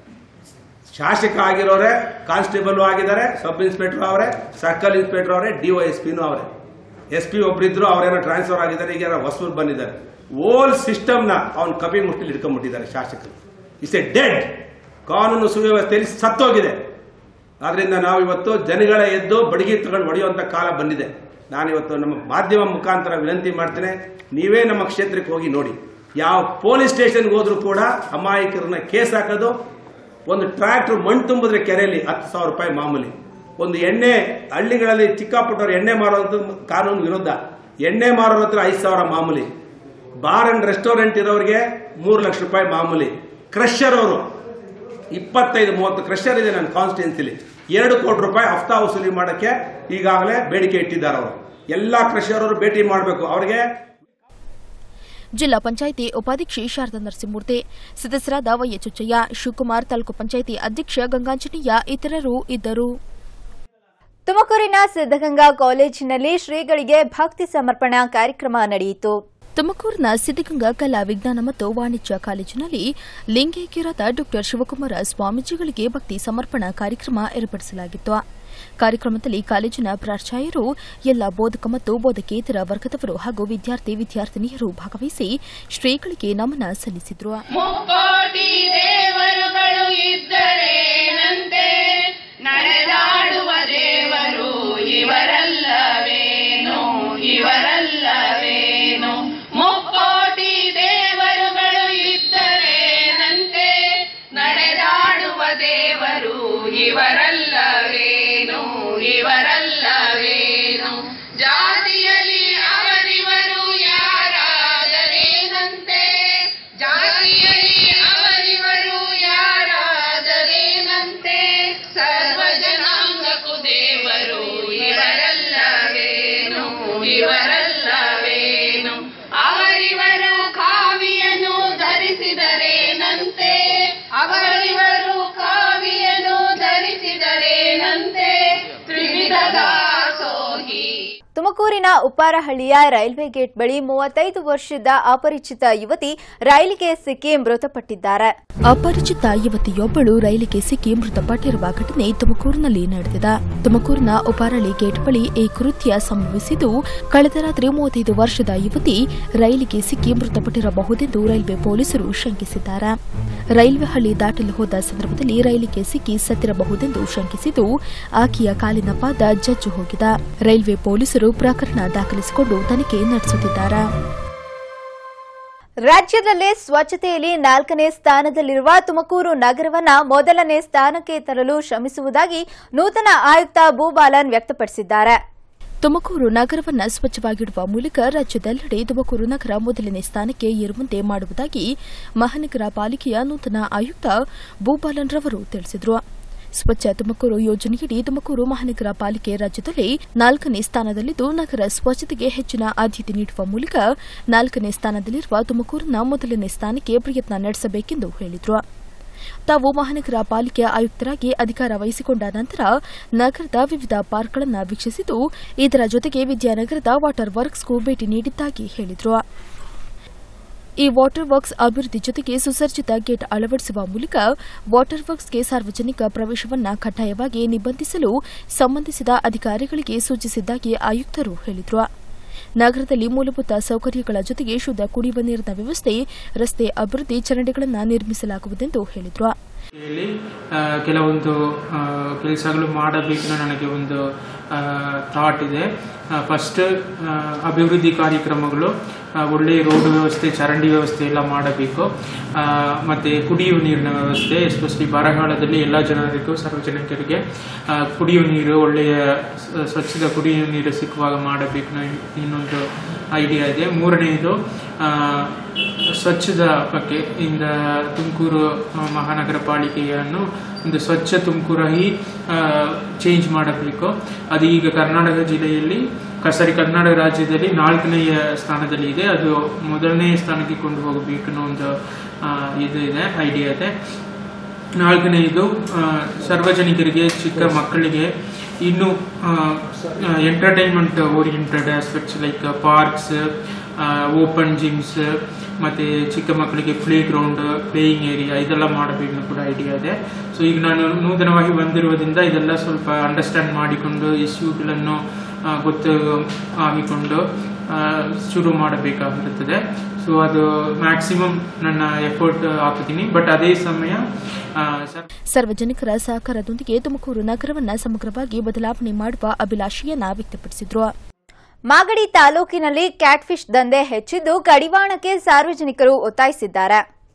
ಶಾಸಕ ಆಗಿರೋರೆ ಕಾನ್ಸ್ಟೇಬಲ್ ಆಗಿದ್ದಾರೆ ಸಬ್ ಇನ್ಸ್ಪೆಕ್ಟರ್ ಅವರೇ ಸರ್ಕಲ್ ಇನ್ಸ್ಪೆಕ್ಟರ್ ಅವರೇ ಡಿ ಒ ಎಸ್ ಪಿನೂ ಅವರೇ ಎಸ್ ಪಿ ಒಬ್ಬರಿದ್ರು ಅವರೇನೋ ಟ್ರಾನ್ಸ್ಫರ್ ಆಗಿದ್ದಾರೆ ಈಗ ಹೊಸೂರು ಬಂದಿದ್ದಾರೆ ಓಲ್ ಸಿಸ್ಟಮ್ನ ಅವ್ನ ಕಪಿ ಮುಟ್ಟಿಲಿ ಹಿಡ್ಕೊಂಡ್ಬಿಟ್ಟಿದ್ದಾರೆ ಶಾಸಕರು ಇಸ್ ಎ ಡೆಡ್ ಕಾನೂನು ಸುವ್ಯವಸ್ಥೆಯಲ್ಲಿ ಸತ್ತೋಗಿದೆ ಆದ್ರಿಂದ ನಾವು ಇವತ್ತು ಜನಗಳ ಎದ್ದು ಬಡಗಿ ತಗೊಂಡು ಹೊಡೆಯುವಂತ ಕಾಲ ಬಂದಿದೆ ನಾನಿವತ್ತು ನಮ್ಮ ಮಾಧ್ಯಮ ಮುಖಾಂತರ ವಿನಂತಿ ಮಾಡ್ತೇನೆ ನೀವೇ ನಮ್ಮ ಕ್ಷೇತ್ರಕ್ಕೆ ಹೋಗಿ ನೋಡಿ ಯಾವ ಪೊಲೀಸ್ ಸ್ಟೇಷನ್ಗೆ ಹೋದ್ರೂ ಕೂಡ ಅಮಾಯಕರನ್ನ ಕೇಸ್ ಹಾಕೋದು ಒಂದು ಟ್ರ್ಯಾಕ್ಟರ್ ಮಣ್ಣು ತುಂಬಿದ್ರೆ ಕೆರೆಯಲ್ಲಿ ಹತ್ತು ಸಾವಿರ ರೂಪಾಯಿ ಮಾಮೂಲಿ ಒಂದು ಎಣ್ಣೆ ಹಳ್ಳಿಗಳಲ್ಲಿ ಚಿಕ್ಕಪುಟ್ಟವ್ರು ಎಣ್ಣೆ ಮಾರುವಂತ ಕಾನೂನು ವಿರುದ್ಧ ಎಣ್ಣೆ ಮಾರೋರ ಹತ್ರ ಐದು ಸಾವಿರ ಮಾಮೂಲಿ ಬಾರ್ ಅಂಡ್ ರೆಸ್ಟೋರೆಂಟ್ ಇರೋರಿಗೆ ಮೂರು ಲಕ್ಷ ರೂಪಾಯಿ ಮಾಮೂಲಿ ಕ್ರಷರ್ ಅವರು ಇಪ್ಪತ್ತೈದು ಮೂವತ್ತು ಕ್ರಷರ್ ಇದೆ ನನ್ನ ಕಾನ್ಸ್ಟಿಟ್ಯೂನ್ಸಿಲಿ ಎರಡು ಕೋಟಿ ರೂಪಾಯಿ ಹಫ್ತಾ ವಸೂಲಿ ಮಾಡೋಕ್ಕೆ ಈಗಾಗಲೇ ಬೇಡಿಕೆ ಇಟ್ಟಿದ್ದಾರೆ ಅವರು ಎಲ್ಲ ಕ್ರಷರ್ ಅವರು ಭೇಟಿ ಮಾಡಬೇಕು ಅವರಿಗೆ ಜಿಲ್ಲಾ ಪಂಚಾಯಿತಿ ಉಪಾಧ್ಯಕ್ಷೆ ಶಾರದಾ ನರಸಿಂಹಮೂರ್ತಿ ಸದಸ್ಯರಾದ ವೈಎಚುಚ್ಚಯ್ಯ ಶಿವಕುಮಾರ್ ತಾಲೂಕು ಪಂಚಾಯಿತಿ ಅಧ್ಯಕ್ಷ ಗಂಗಾಂಜನೇಯ ಇತರರು ಇದ್ದರು ತುಮಕೂರಿನ ಸಿದ್ದಗಂಗಾ ಕಾಲೇಜಿನಲ್ಲಿ ಶ್ರೀಗಳಿಗೆ ಭಕ್ತಿ ಸಮರ್ಪಣಾ ಕಾರ್ಯಕ್ರಮ ನಡೆಯಿತು ತುಮಕೂರಿನ ಸಿದ್ದಗಂಗಾ ಕಲಾ ವಿಜ್ಞಾನ ಮತ್ತು ವಾಣಿಜ್ಯ ಕಾಲೇಜಿನಲ್ಲಿ ಲಿಂಗೈಕ್ಯರಾದ ಡಾ ಶಿವಕುಮಾರ ಸ್ವಾಮೀಜಿಗಳಿಗೆ ಭಕ್ತಿ ಸಮರ್ಪಣಾ ಕಾರ್ಯಕ್ರಮ ಏರ್ಪಡಿಸಲಾಗಿತ್ತು ಕಾರ್ಯಕ್ರಮದಲ್ಲಿ ಕಾಲೇಜಿನ ಪ್ರಾಚಾರ್ಯರು ಎಲ್ಲ ಬೋಧಕ ಮತ್ತು ಬೋಧಕೇತರ ವರ್ಗದವರು ಹಾಗೂ ವಿದ್ಯಾರ್ಥಿ ವಿದ್ಯಾರ್ಥಿನಿಯರು ಭಾಗವಹಿಸಿ ಶ್ರೀಗಳಿಗೆ ನಮನ ಸಲ್ಲಿಸಿದರು ಮುಕ್ಕೋಟಿ ದೇವರುಗಳು ಇದ್ದರೇನಂತೆ ನಡೆದಾಡುವ ದೇವರು ಇವರಲ್ಲವೇನು ಇವರಲ್ಲವೇನು ಮುಕ್ಕೋಟಿ ದೇವರುಗಳು ಇದ್ದರೇನಂತೆ ನಡೆದಾಡುವ ದೇವರು ಇವರಲ್ಲವೇನು ಇವರಲ್ಲವೇನು ಜಾತಿಯಲ್ಲಿ ಅವರಿವರು ಯಾರಾದರೇನು ತುಮಕೂರಿನ ಉಪ್ಪಾರಹಳ್ಳಿಯ ರೈಲ್ವೆ ಗೇಟ್ ಬಳಿ ಮೂವತ್ತೈದು ವರ್ಷದ ಅಪರಿಚಿತ ಯುವತಿ ರೈಲಿಗೆ ಸಿಕ್ಕಿ ಮೃತಪಟ್ಟಿದ್ದಾರೆ ಅಪರಿಚಿತ ಯುವತಿಯೊಬ್ಬಳು ರೈಲಿಗೆ ಸಿಕ್ಕಿ ಮೃತಪಟ್ಟಿರುವ ಘಟನೆ ತುಮಕೂರಿನಲ್ಲಿ ನಡೆದಿದೆ ತುಮಕೂರಿನ ಉಪಾರಳಿ ಗೇಟ್ ಬಳಿ ಈ ಕೃತ್ಯ ಸಂಭವಿಸಿದ್ದು ಕಳೆದ ರಾತ್ರಿ ಮೂವತ್ತೈದು ವರ್ಷದ ಯುವತಿ ರೈಲಿಗೆ ಸಿಕ್ಕಿ ಮೃತಪಟ್ಟಿರಬಹುದೆಂದು ರೈಲ್ವೆ ಪೊಲೀಸರು ಶಂಕಿಸಿದ್ದಾರೆ ರೈಲ್ವೆ ಹಳ್ಳಿ ದಾಟಲು ಹೋದ ಸಂದರ್ಭದಲ್ಲಿ ರೈಲಿಗೆ ಸಿಕ್ಕಿ ಸತ್ತಿರಬಹುದೆಂದು ಶಂಕಿಸಿದ್ದು ಆಕೆಯ ಕಾಲಿನ ಪಾದ ಜಜ್ಜು ಹೋಗಿದೆ ರೈಲ್ವೆ ಪೊಲೀಸರು ಪ್ರಕರಣ ದಾಖಲಿಸಿಕೊಂಡು ತನಿಖೆ ನಡೆಸುತ್ತಿದ್ದಾರೆ ರಾಜ್ಯದಲ್ಲೇ ಸ್ವಚ್ಛತೆಯಲ್ಲಿ ನಾಲ್ಕನೇ ಸ್ಥಾನದಲ್ಲಿರುವ ತುಮಕೂರು ನಗರವನ್ನ ಮೊದಲನೇ ಸ್ಥಾನಕ್ಕೆ ತರಲು ಶ್ರಮಿಸುವುದಾಗಿ ನೂತನ ಆಯುಕ್ತ ಭೂಬಾಲನ್ ವ್ಯಕ್ತಪಡಿಸಿದ್ದಾರೆ ತುಮಕೂರು ನಗರವನ್ನು ಸ್ವಚ್ಛವಾಗಿಡುವ ಮೂಲಕ ರಾಜ್ಯದೆಲ್ಲೆಡೆ ತುಮಕೂರು ನಗರ ಮೊದಲನೇ ಸ್ಥಾನಕ್ಕೆ ಏರುವಂತೆ ಮಾಡುವುದಾಗಿ ಮಹಾನಗರ ಪಾಲಿಕೆಯ ನೂತನ ಆಯುಕ್ತ ಭೂಪಾಲನ್ ರವರು ತಿಳಿಸಿದರು ಸ್ವಚ್ಛ ತುಮಕೂರು ಯೋಜನೆಯಡಿ ತುಮಕೂರು ಮಹಾನಗರ ಪಾಲಿಕೆ ರಾಜ್ಯದಲ್ಲಿ ನಾಲ್ಕನೇ ಸ್ಥಾನದಲ್ಲಿದ್ದು ನಗರ ಸ್ವಚ್ಛತೆಗೆ ಹೆಚ್ಚಿನ ಆದ್ಯತೆ ನೀಡುವ ಮೂಲಕ ನಾಲ್ಕನೇ ಸ್ಥಾನದಲ್ಲಿರುವ ತುಮಕೂರಿನ ಮೊದಲನೇ ಸ್ಥಾನಕ್ಕೆ ಪ್ರಯತ್ನ ನಡೆಸಬೇಕೆಂದು ಹೇಳಿದರು ತಾವು ಮಹಾನಗರ ಪಾಲಿಕೆ ಆಯುಕ್ತರಾಗಿ ಅಧಿಕಾರ ವಹಿಸಿಕೊಂಡ ನಂತರ ನಗರದ ವಿವಿಧ ಪಾರ್ಕ್ಗಳನ್ನು ವೀಕ್ಷಿಸಿದ್ದು ಇದರ ಜೊತೆಗೆ ವಿದ್ಯಾನಗರದ ವಾಟರ್ ವರ್ಕ್ಸ್ಗೂ ಭೇಟಿ ನೀಡಿದ್ದಾಗಿ ಹೇಳಿದರು ಈ ವಾಟರ್ ವರ್ಕ್ಸ್ ಅಭಿವೃದ್ಧಿ ಜೊತೆಗೆ ಸುಸಜ್ಜಿತ ಗೇಟ್ ಅಳವಡಿಸುವ ಮೂಲಕ ವಾಟರ್ ವರ್ಕ್ಸ್ಗೆ ಸಾರ್ವಜನಿಕ ಪ್ರವೇಶವನ್ನು ಕಡ್ಡಾಯವಾಗಿ ನಿಬಂಧಿಸಲು ಸಂಬಂಧಿಸಿದ ಅಧಿಕಾರಿಗಳಿಗೆ ಸೂಚಿಸಿದ್ದಾಗಿ ಆಯುಕ್ತರು ಹೇಳಿದರು ನಗರದಲ್ಲಿ ಮೂಲಭೂತ ಸೌಕರ್ಯಗಳ ಜೊತೆಗೆ ಶುದ್ಧ ಕುಡಿಯುವ ನೀರಿನ ವ್ಯವಸ್ಥೆ ರಸ್ತೆ ಅಭಿವೃದ್ಧಿ ಚರಂಡಿಗಳನ್ನು ನಿರ್ಮಿಸಲಾಗುವುದೆಂದು ಹೇಳಿದರು ಇಲ್ಲಿ ಆ, ಕೆಲವೊಂದು ಕೆಲಸಗಳು ಮಾಡಬೇಕು ನನಗೆ ಒಂದು ಥಾಟ್ ಇದೆ ಫಸ್ಟ್ ಅಭಿವೃದ್ಧಿ ಕಾರ್ಯಕ್ರಮಗಳು ಆ, ಒಳ್ಳೆಯ ರೋಡ್ ವ್ಯವಸ್ಥೆ ಚರಂಡಿ ವ್ಯವಸ್ಥೆ ಎಲ್ಲ ಮಾಡಬೇಕು ಆ, ಮತ್ತೆ ಕುಡಿಯುವ ನೀರಿನ ವ್ಯವಸ್ಥೆ ಎಸ್ಪೆಷಲಿ ಬರಗಾಲದಲ್ಲಿ ಎಲ್ಲ ಜನರಿಗೂ ಸಾರ್ವಜನಿಕರಿಗೆ ಆ, ಕುಡಿಯುವ ನೀರು ಒಳ್ಳೆಯ ಸ- ಸ್ವಚ್ಛದ ಕುಡಿಯುವ ನೀರು ಸಿಕ್ಕುವಾಗ ಮಾಡಬೇಕು ಅನ್ನೋ ಇನ್ನೊಂದು ಐಡಿಯಾ ಇದೆ ಮೂರನೆಯದು ಆ, ಸ್ವಚ್ಛದ ಬಗ್ಗೆ ಇಂದ ತುಮಕೂರು ಆ, ಮಹಾನಗರ ಪಾಲಿಕೆಯನ್ನು ಒಂದು ಸ್ವಚ್ಛ ತುಮಕೂರಾಗಿ ಚೇಂಜ್ ಮಾಡಬೇಕು ಅದು ಈಗ ಕರ್ನಾಟಕ ಜಿಲ್ಲೆಯಲ್ಲಿ ಕ- ಸಾರಿ ಕರ್ನಾಟಕ ರಾಜ್ಯದಲ್ಲಿ ನಾಲ್ಕನೆಯ ಸ್ಥಾನದಲ್ಲಿ ಇದೆ ಅದು ಮೊದಲನೇ ಸ್ಥಾನಕ್ಕೆ ಕೊಂಡು ಹೋಗಬೇಕು ಅನ್ನೋ ಒಂದು ಆ, ಇದು ಇದೆ ಐಡಿಯಾ ಇದೆ ನಾಲ್ಕನೆಯದು ಆ, ಸಾರ್ವಜನಿಕರಿಗೆ ಚಿಕ್ಕ ಮಕ್ಕಳಿಗೆ ಇನ್ನು entertainment oriented aspects like parks open gyms ಮತ್ತೆ ಚಿಕ್ಕ ಮಕ್ಕಳಿಗೆ ಪ್ಲೇ ಗ್ರೌಂಡ್ ಪ್ಲೇಯಿಂಗ್ ಏರಿಯಾ ಇದೆಲ್ಲ ಮಾಡಬೇಕು ಅನ್ನೋ ಕೂಡ ಐಡಿಯಾ ಇದೆ ಸೊ ಈಗ ನಾನು ನೂತನವಾಗಿ ಬಂದಿರುವುದರಿಂದ ಇದೆಲ್ಲ ಸ್ವಲ್ಪ ಅಂಡರ್ಸ್ಟ್ಯಾಂಡ್ ಮಾಡಿಕೊಂಡು ಇಶ್ಯೂಗಳನ್ನು ಗೊತ್ತು ಆಗಿಕೊಂಡು ಆ, ಶುರು ಮಾಡಬೇಕಾಗಿರುತ್ತದೆ ಸೊ ಅದು ಮ್ಯಾಕ್ಸಿಮಮ್ ನನ್ನ ಎಫರ್ಟ್ ಹಾಕ್ತೀನಿ ಬಟ್ ಅದೇ ಸಮಯ ಆ, ಸರ್ ಸಾರ್ವಜನಿಕರ ಸಹಕಾರದೊಂದಿಗೆ ತುಮಕೂರು ನಗರವನ್ನು ಸಮಗ್ರವಾಗಿ ಬದಲಾವಣೆ ಮಾಡುವ ಅಭಿಲಾಷೆಯನ್ನ ವ್ಯಕ್ತಪಡಿಸಿದ್ರು ಮಾಗಡಿ ತಾಲೂಕಿನಲ್ಲಿ ಕ್ಯಾಟ್ಫಿಶ್ ದಂಧೆ ಹೆಚ್ಚಿದ್ದು ಕಡಿವಾಣಕ್ಕೆ ಸಾರ್ವಜನಿಕರು ಒತ್ತಾಯಿಸಿದ್ದಾರೆ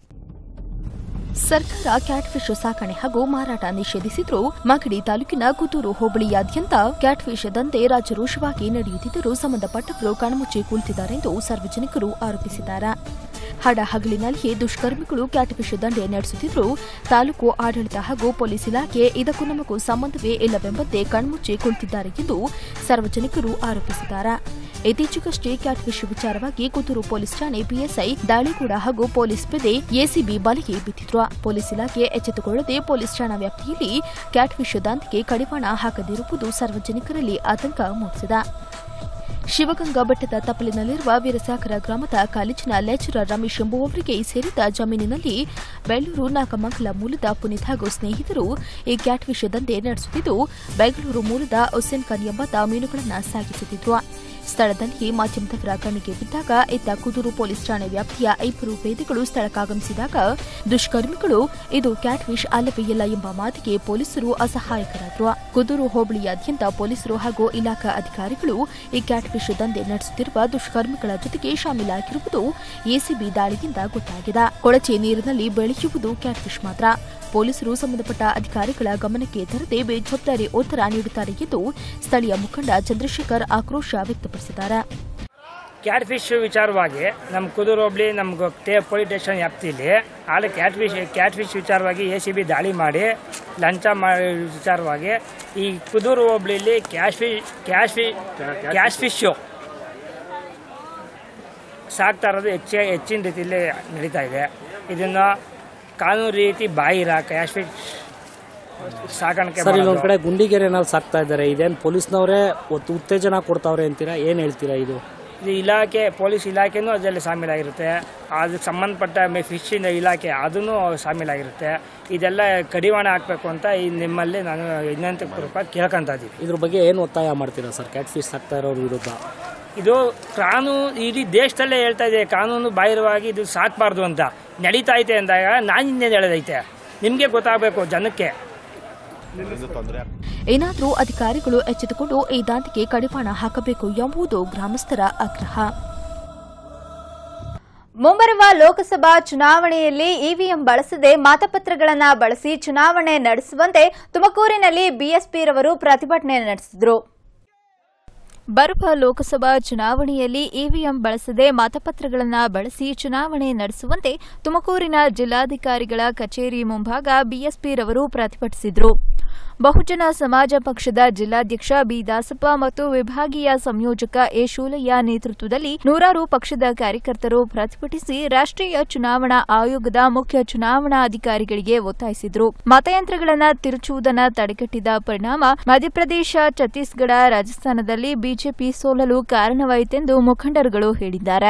ಸರ್ಕಾರ ಕ್ಯಾಟ್ಫಿಶ್ ಸಾಕಣೆ ಹಾಗೂ ಮಾರಾಟ ನಿಷೇಧಿಸಿದ್ರು ಮಾಗಡಿ ತಾಲೂಕಿನ ಕುತೂರು ಹೋಬಳಿಯಾದ್ಯಂತ ಕ್ಯಾಟ್ಫಿಶ್ ದಂಧೆ ರಾಜರೋಷವಾಗಿ ನಡೆಯುತ್ತಿದ್ದರೂ ಸಂಬಂಧಪಟ್ಟವರು ಕಣ್ಮುಚ್ಚಿ ಕುಳಿತಿದ್ದಾರೆಂದು ಸಾರ್ವಜನಿಕರು ಆರೋಪಿಸಿದ್ದಾರೆ ಹಡ ಹಗಲಿನಲ್ಲಿಯೇ ದುಷ್ಕರ್ಮಿಗಳು ಕ್ಯಾಟ್ಫಿಶ್ ದಂಧೆ ನಡೆಸುತ್ತಿದ್ರು ತಾಲೂಕು ಆಡಳಿತ ಹಾಗೂ ಪೊಲೀಸ್ ಇಲಾಖೆ ಇದಕ್ಕೂ ನಮಗೂ ಸಂಬಂಧವೇ ಇಲ್ಲವೆಂಬಂತೆ ಕಣ್ಮುಚ್ಚಿ ಕುಳಿತಿದ್ದಾರೆ ಎಂದು ಸಾರ್ವಜನಿಕರು ಆರೋಪಿಸಿದ್ದಾರೆ ಇತ್ತೀಚೆಗಷ್ಟೇ ಕ್ಯಾಟ್ಫಿಶ್ ವಿಚಾರವಾಗಿ ಕುತೂರು ಪೊಲೀಸ್ ಠಾಣೆ ಪಿಎಸ್ಐ ದಾಳಿಗೂಡ ಹಾಗೂ ಪೊಲೀಸ್ ಪೇದೆ ಎಸಿಬಿ ಬಲೆಗೆ ಬಿದ್ದಿದ್ರು ಪೊಲೀಸ್ ಇಲಾಖೆ ಎಚ್ಚೆತ್ತುಕೊಳ್ಳದೆ ಪೊಲೀಸ್ ಠಾಣಾ ವ್ಯಾಪ್ತಿಯಲ್ಲಿ ಕ್ಯಾಟ್ಫಿಶ್ ದಂಧೆಗೆ ಕಡಿವಾಣ ಹಾಕದಿರುವುದು ಸಾರ್ವಜನಿಕರಲ್ಲಿ ಆತಂಕ ಮೂಡಿಸಿದೆ ಶಿವಗಂಗಾ ಬೆಟ್ಟದ ತಪ್ಪಲಿನಲ್ಲಿರುವ ವೀರಸಾಗರ ಗ್ರಾಮದ ಕಾಲೇಜಿನ ಲೆಕ್ಚರರ್ ರಮೇಶ್ ಎಂಬುವವರಿಗೆ ಸೇರಿದ ಜಮೀನಿನಲ್ಲಿ ಬೆಳ್ಳೂರು ನಾಗಮಂಗಲ ಮೂಲದ ಪುನೀತ್ ಹಾಗೂ ಸ್ನೇಹಿತರು ಈ ಕ್ಯಾಟ್ಫಿಶ್ ದಂಧೆ ನಡೆಸುತ್ತಿದ್ದು ಬೆಂಗಳೂರು ಮೂಲದ ಹುಸೇನ್ ಖಾನ್ ಎಂಬಾತ ಮೀನುಗಳನ್ನು ಸಾಗಿಸುತ್ತಿದ್ರು ಸ್ಥಳದಲ್ಲಿ ಮಾಧ್ಯಮದವರ ಕಣ್ಣಿಗೆ ಬಿದ್ದಾಗ ಇತ್ತ ಕುದೂರು ಪೊಲೀಸ್ ಠಾಣೆ ವ್ಯಾಪ್ತಿಯ ಇಬ್ಬರು ಪೇದೆಗಳು ಸ್ಥಳಕ್ಕಾಗಮಿಸಿದಾಗ ದುಷ್ಕರ್ಮಿಗಳು ಇದು ಕ್ಯಾಟ್ಫಿಶ್ ಅಲ್ಲವೇ ಇಲ್ಲ ಎಂಬ ಮಾತಿಗೆ ಪೊಲೀಸರು ಅಸಹಾಯಕರಾದರು ಕುದೂರು ಹೋಬಳಿಯಾದ್ಯಂತ ಪೊಲೀಸರು ಹಾಗೂ ಇಲಾಖಾ ಅಧಿಕಾರಿಗಳು ಈ ಕ್ಯಾಟ್ಫಿಶ್ ದಂಧೆ ನಡೆಸುತ್ತಿರುವ ದುಷ್ಕರ್ಮಿಗಳ ಜೊತೆಗೆ ಶಾಮೀಲಾಗಿರುವುದು ಎಸಿಬಿ ದಾಳಿಯಿಂದ ಗೊತ್ತಾಗಿದೆ ಕೊಳಚೆ ನೀರಿನಲ್ಲಿ ಬೆಳೆಯುವುದು ಕ್ಯಾಟ್ಫಿಶ್ ಮಾತ್ರ ಪೊಲೀಸರು ಸಂಬಂಧಪಟ್ಟ ಅಧಿಕಾರಿಗಳ ಗಮನಕ್ಕೆ ತರದೆ ಬೇಜವಾಬ್ದಾರಿ ಉತ್ತರ ನೀಡುತ್ತಾರೆ ಎಂದು ಸ್ಥಳೀಯ ಮುಖಂಡ ಚಂದ್ರಶೇಖರ್ ಆಕ್ರೋಶ ವ್ಯಕ್ತಪಡಿಸಿದ್ದಾರೆ ಕ್ಯಾಟ್ ಫಿಶ್ ವಿಚಾರವಾಗಿ ನಮ್ಮ ಕುದೂರು ಹೋಬಳಿ ನಮ್ಮ ಟೇ ಪೊಲೀಸ್ ಸ್ಟೇಷನ್ ವ್ಯಾಪ್ತಿಯಲ್ಲಿ ಅಲ್ಲಿ ಕ್ಯಾಟ್ ಫಿಶ್ ಕ್ಯಾಟ್ ಫಿಶ್ ವಿಚಾರವಾಗಿ ಎ ಸಿ ಬಿ ದಾಳಿ ಮಾಡಿ ಲಂಚ ಮಾಡಿ ವಿಚಾರವಾಗಿ ಈ ಕುದೂರು ಹೋಬಳಿಲಿ ಕ್ಯಾಶ್ ಫಿಶ್ ಕ್ಯಾಶ್ ಫಿ ಕ್ಯಾಶ್ ಫಿಶ್ಶು ಸಾಕ್ತಾ ಇರೋದು ಹೆಚ್ಚ ಹೆಚ್ಚಿನ ರೀತಿಯಲ್ಲಿ ನಡೀತಾ ಇದೆ ಇದನ್ನು ಕಾನೂನು ರೀತಿ ಬಾಹಿರ ಕ್ಯಾಶ್ ಫಿಶ್ ಸಾಗಾಣಿಕೆ ಸರ್ ಇಲ್ಲೊಂದ್ ಮಾಡೋದು. ಕಡೆ ಗುಂಡಿಗೆರೆನಲ್ಲಿ ಸಾಕ್ತಾ ಇದ್ದಾರೆ ಇದೇನು ಪೊಲೀಸ್ನವರೇ ಒತ್ತು ಉತ್ತೇಜನ ಕೊಡ್ತಾವ್ರೆ ಅಂತೀರಾ ಏನ್ ಹೇಳ್ತೀರಾ ಇದು ಇದು ಇಲಾಖೆ ಪೊಲೀಸ್ ಇಲಾಖೆನೂ ಅದರಲ್ಲಿ ಶಾಮೀಲಾಗಿರುತ್ತೆ ಅದಕ್ಕೆ ಸಂಬಂಧಪಟ್ಟ ಫಿಶಿನ ಇಲಾಖೆ ಅದನ್ನು ಶಾಮೀಲಾಗಿರುತ್ತೆ ಇದೆಲ್ಲ ಕಡಿವಾಣ ಹಾಕಬೇಕು ಅಂತ ಈ ನಿಮ್ಮಲ್ಲಿ ನಾನು ವಿನಂತಿ ಪೂರ್ವಕ ಕೇಳ್ಕೊಂತ ಇದ್ದೀವಿ ಇದ್ರ ಬಗ್ಗೆ ಏನು ಒತ್ತಾಯ ಮಾಡ್ತೀರಾ ಸರ್ ಕ್ಯಾಟ್ ಫಿಶ್ ಸಾಕ್ತಾ ಇರೋರ ವಿರುದ್ಧ ಇದು ಕಾನೂನು ಇಡೀ ದೇಶದಲ್ಲೇ ಹೇಳ್ತಾ ಇದೆ ಕಾನೂನು ಬಾಹಿರವಾಗಿ ಇದು ಸಾಕಬಾರ್ದು ಅಂತ ನಡೀತಾ ಐತೆ ಅಂದಾಗ ನಾನು ಇನ್ನೇನು ಹೇಳೋದೈತೆ ನಿಮಗೆ ಗೊತ್ತಾಗಬೇಕು ಜನಕ್ಕೆ ಏನಾದರೂ ಅಧಿಕಾರಿಗಳು ಎಚ್ಚೆತ್ತುಕೊಂಡು ಈ ದಾಂಧಿಗೆ ಕಡಿವಾಣ ಹಾಕಬೇಕು ಎಂಬುದು ಗ್ರಾಮಸ್ಥರ ಆಗ್ರಹ ಮುಂಬರುವ ಲೋಕಸಭಾ ಚುನಾವಣೆಯಲ್ಲಿ ಇವಿಎಂ ಬಳಸದೆ ಮತಪತ್ರಗಳನ್ನು ಬಳಸಿ ಚುನಾವಣೆ ನಡೆಸುವಂತೆ ತುಮಕೂರಿನಲ್ಲಿ ಬಿಎಸ್ಪಿರವರು ಪ್ರತಿಭಟನೆ ನಡೆಸಿದರು ಬರುವ ಲೋಕಸಭಾ ಚುನಾವಣೆಯಲ್ಲಿ ಇವಿಎಂ ಬಳಸದೆ ಮತಪತ್ರಗಳನ್ನು ಬಳಸಿ ಚುನಾವಣೆ ನಡೆಸುವಂತೆ ತುಮಕೂರಿನ ಜಿಲ್ಲಾಧಿಕಾರಿಗಳ ಕಚೇರಿ ಮುಂಭಾಗ ಬಿಎಸ್ಪಿರವರು ಪ್ರತಿಭಟಿಸಿದರು ಬಹುಜನ ಸಮಾಜ ಪಕ್ಷದ ಜಿಲ್ಲಾಧ್ಯಕ್ಷ ಬಿ ದಾಸಪ್ಪ ಮತ್ತು ವಿಭಾಗೀಯ ಸಂಯೋಜಕ ಎ ಶೂಲಯ್ಯ ನೇತೃತ್ವದಲ್ಲಿ ನೂರಾರು ಪಕ್ಷದ ಕಾರ್ಯಕರ್ತರು ಪ್ರತಿಭಟಿಸಿ ರಾಷ್ಟ್ರೀಯ ಚುನಾವಣಾ ಆಯೋಗದ ಮುಖ್ಯ ಚುನಾವಣಾಧಿಕಾರಿಗಳಿಗೆ ಒತ್ತಾಯಿಸಿದರು ಮತಯಂತ್ರಗಳನ್ನು ತಿರುಚುವುದನ್ನು ತಡೆಗಟ್ಟಿದ ಪರಿಣಾಮ ಮಧ್ಯಪ್ರದೇಶ ಛತ್ತೀಸ್ಗಢ ರಾಜಸ್ಥಾನದಲ್ಲಿ ಬಿಜೆಪಿ ಸೋಲಲು ಕಾರಣವಾಯಿತೆಂದು ಮುಖಂಡರುಗಳು ಹೇಳಿದ್ದಾರೆ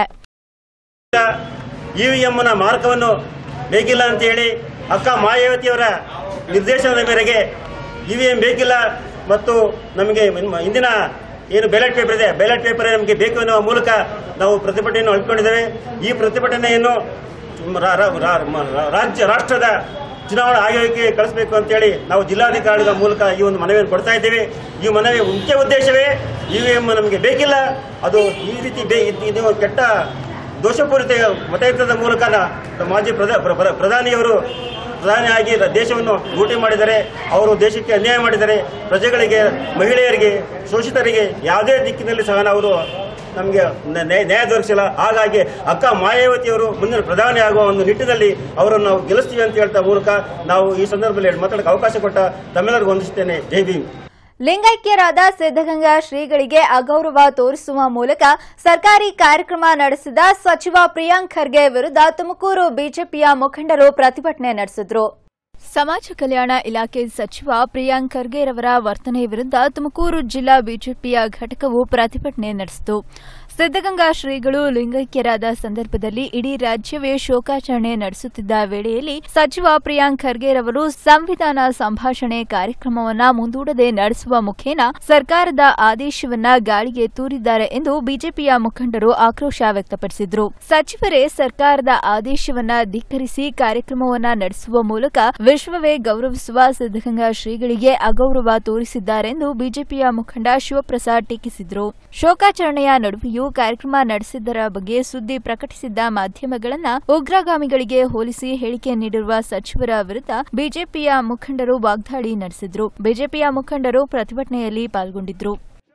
ಇವಿಎಂನ ಮಾರ್ಗವನ್ನು ಬೇಕಿಲ್ಲ ಅಂತೇಳಿ ಅಕ್ಕ ಮಾಯಾವತಿಯವರ ನಿರ್ದೇಶನದ ಮೇರೆಗೆ ಇವಿಎಂ ಬೇಕಿಲ್ಲ ಮತ್ತು ನಮಗೆ ಇನ್- ಇಂದಿನ ಏನು ಬ್ಯಾಲೆಟ್ ಪೇಪರ್ ಇದೆ ಬ್ಯಾಲೆಟ್ ಪೇಪರ್ ನಮಗೆ ಬೇಕು ಎನ್ನುವ ಮೂಲಕ ನಾವು ಪ್ರತಿಭಟನೆಯನ್ನು ಹಮ್ಮಿಕೊಂಡಿದ್ದೇವೆ ಈ ಪ್ರತಿಭಟನೆಯನ್ನು ರಾ- ರಾ- ರಾ- ಮ- ರಾಜ್ಯ ರಾಷ್ಟ್ರದ ಚುನಾವಣಾ ಆಯೋಗಕ್ಕೆ ಕಳಿಸಬೇಕು ಅಂತೇಳಿ ನಾವು ಜಿಲ್ಲಾಧಿಕಾರಿಗಳ ಮೂಲಕ ಈ ಒಂದು ಮನವಿಯನ್ನು ಕೊಡ್ತಾ ಇದ್ದೇವೆ ಈ ಮನವಿಯ ಮುಖ್ಯ ಉದ್ದೇಶವೇ ಇವಿಎಂ ನಮಗೆ ಬೇಕಿಲ್ಲ ಅದು ಈ ರೀತಿ ಬೇ ಇದು- ಇದು ಕೆಟ್ಟ ದೋಷಪೂರಿತ ಮತಯಂತ್ರದ ಮೂಲಕ ನ- ಮಾಜಿ ಪ್ರಧಾ- ಪ್ರ- ಪ್ರ- ಪ್ರಧಾನಿಯವರು ಪ್ರಧಾನಿಯಾಗಿ ರ- ದೇಶವನ್ನು ಲೂಟಿ ಮಾಡಿದ್ದಾರೆ ಅವರು ದೇಶಕ್ಕೆ ಅನ್ಯಾಯ ಮಾಡಿದ್ದಾರೆ ಪ್ರಜೆಗಳಿಗೆ ಮಹಿಳೆಯರಿಗೆ ಶೋಷಿತರಿಗೆ ಯಾವುದೇ ದಿಕ್ಕಿನಲ್ಲಿ ಸಹ ಅವರು ನಮಗೆ ನ- ನ್ಯಾಯ ನ್ಯಾಯ ದೊರಕಿಸಿಲ್ಲ ಹಾಗಾಗಿ ಅಕ್ಕ ಮಾಯಾವತಿಯವರು ಮುಂದಿನ ಪ್ರಧಾನಿ ಆಗುವ ಒಂದು ನಿಟ್ಟಿನಲ್ಲಿ ಅವರನ್ನು ನಾವು ಗೆಲ್ಲಿಸ್ತೀವಿ ಅಂತ ಹೇಳ್ತಾ ಮೂಲಕ ನಾವು ಈ ಸಂದರ್ಭದಲ್ಲಿ ಮಾತಾಡಕ್ಕೆ ಅವಕಾಶ ಕೊಟ್ಟ ತಮ್ಮೆಲ್ಲರಿಗೂ ವಂದಿಸುತ್ತೇನೆ ಜೈ ಭೀಮ್ ಲಿಂಗೈಕ್ಯರಾದ ಸಿದ್ದಗಂಗಾ ಶ್ರೀಗಳಿಗೆ ಅಗೌರವ ತೋರಿಸುವ ಮೂಲಕ ಸರ್ಕಾರಿ ಕಾರ್ಯಕ್ರಮ ನಡೆಸಿದ ಸಚಿವ ಪ್ರಿಯಾಂಕ್ ಖರ್ಗೆ ವಿರುದ್ಧ ತುಮಕೂರು ಬಿಜೆಪಿಯ ಮುಖಂಡರು ಪ್ರತಿಭಟನೆ ನಡೆಸಿದ್ರು ಸಮಾಜ ಕಲ್ಯಾಣ ಇಲಾಖೆ ಸಚಿವ ಪ್ರಿಯಾಂಕ್ ಖರ್ಗೆರವರ ವರ್ತನೆ ವಿರುದ್ಧ ತುಮಕೂರು ಜಿಲ್ಲಾ ಬಿಜೆಪಿಯ ಘಟಕವು ಪ್ರತಿಭಟನೆ ನಡೆಸಿತು ಸಿದ್ದಗಂಗಾ ಶ್ರೀಗಳು ಲಿಂಗೈಕ್ಯರಾದ ಸಂದರ್ಭದಲ್ಲಿ ಇಡೀ ರಾಜ್ಯವೇ ಶೋಕಾಚರಣೆ ನಡೆಸುತ್ತಿದ್ದ ವೇಳೆಯಲ್ಲಿ ಸಚಿವ ಪ್ರಿಯಾಂಕ್ ಖರ್ಗೆರವರು ಸಂವಿಧಾನ ಸಂಭಾಷಣೆ ಕಾರ್ಯಕ್ರಮವನ್ನ ಮುಂದೂಡದೆ ನಡೆಸುವ ಮುಖೇನ ಸರ್ಕಾರದ ಆದೇಶವನ್ನ ಗಾಳಿಗೆ ತೂರಿದ್ದಾರೆ ಎಂದು ಬಿಜೆಪಿಯ ಮುಖಂಡರು ಆಕ್ರೋಶ ವ್ಯಕ್ತಪಡಿಸಿದ್ರು ಸಚಿವರೇ ಸರ್ಕಾರದ ಆದೇಶವನ್ನ ಧಿಕ್ಕರಿಸಿ ಕಾರ್ಯಕ್ರಮವನ್ನ ನಡೆಸುವ ಮೂಲಕ ವಿಶ್ವವೇ ಗೌರವಿಸುವ ಸಿದ್ದಗಂಗಾ ಶ್ರೀಗಳಿಗೆ ಅಗೌರವ ತೋರಿಸಿದ್ದಾರೆಂದು ಬಿಜೆಪಿಯ ಮುಖಂಡ ಶಿವಪ್ರಸಾದ್ ಟೀಕಿಸಿದ್ರು ಶೋಕಾಚರಣೆಯ ನಡುವೆಯೂ ಕಾರ್ಯಕ್ರಮ ನಡೆಸಿದ್ದರ ಬಗ್ಗೆ ಸುದ್ದಿ ಪ್ರಕಟಿಸಿದ್ದ ಮಾಧ್ಯಮಗಳನ್ನ ಉಗ್ರಗಾಮಿಗಳಿಗೆ ಹೋಲಿಸಿ ಹೇಳಿಕೆ ನೀಡಿರುವ ಸಚಿವರ ವಿರುದ್ಧ ಬಿಜೆಪಿಯ ಮುಖಂಡರು ವಾಗ್ದಾಳಿ ನಡೆಸಿದ್ರು ಬಿಜೆಪಿಯ ಮುಖಂಡರು ಪ್ರತಿಭಟನೆಯಲ್ಲಿ ಪಾಲ್ಗೊಂಡಿದ್ರು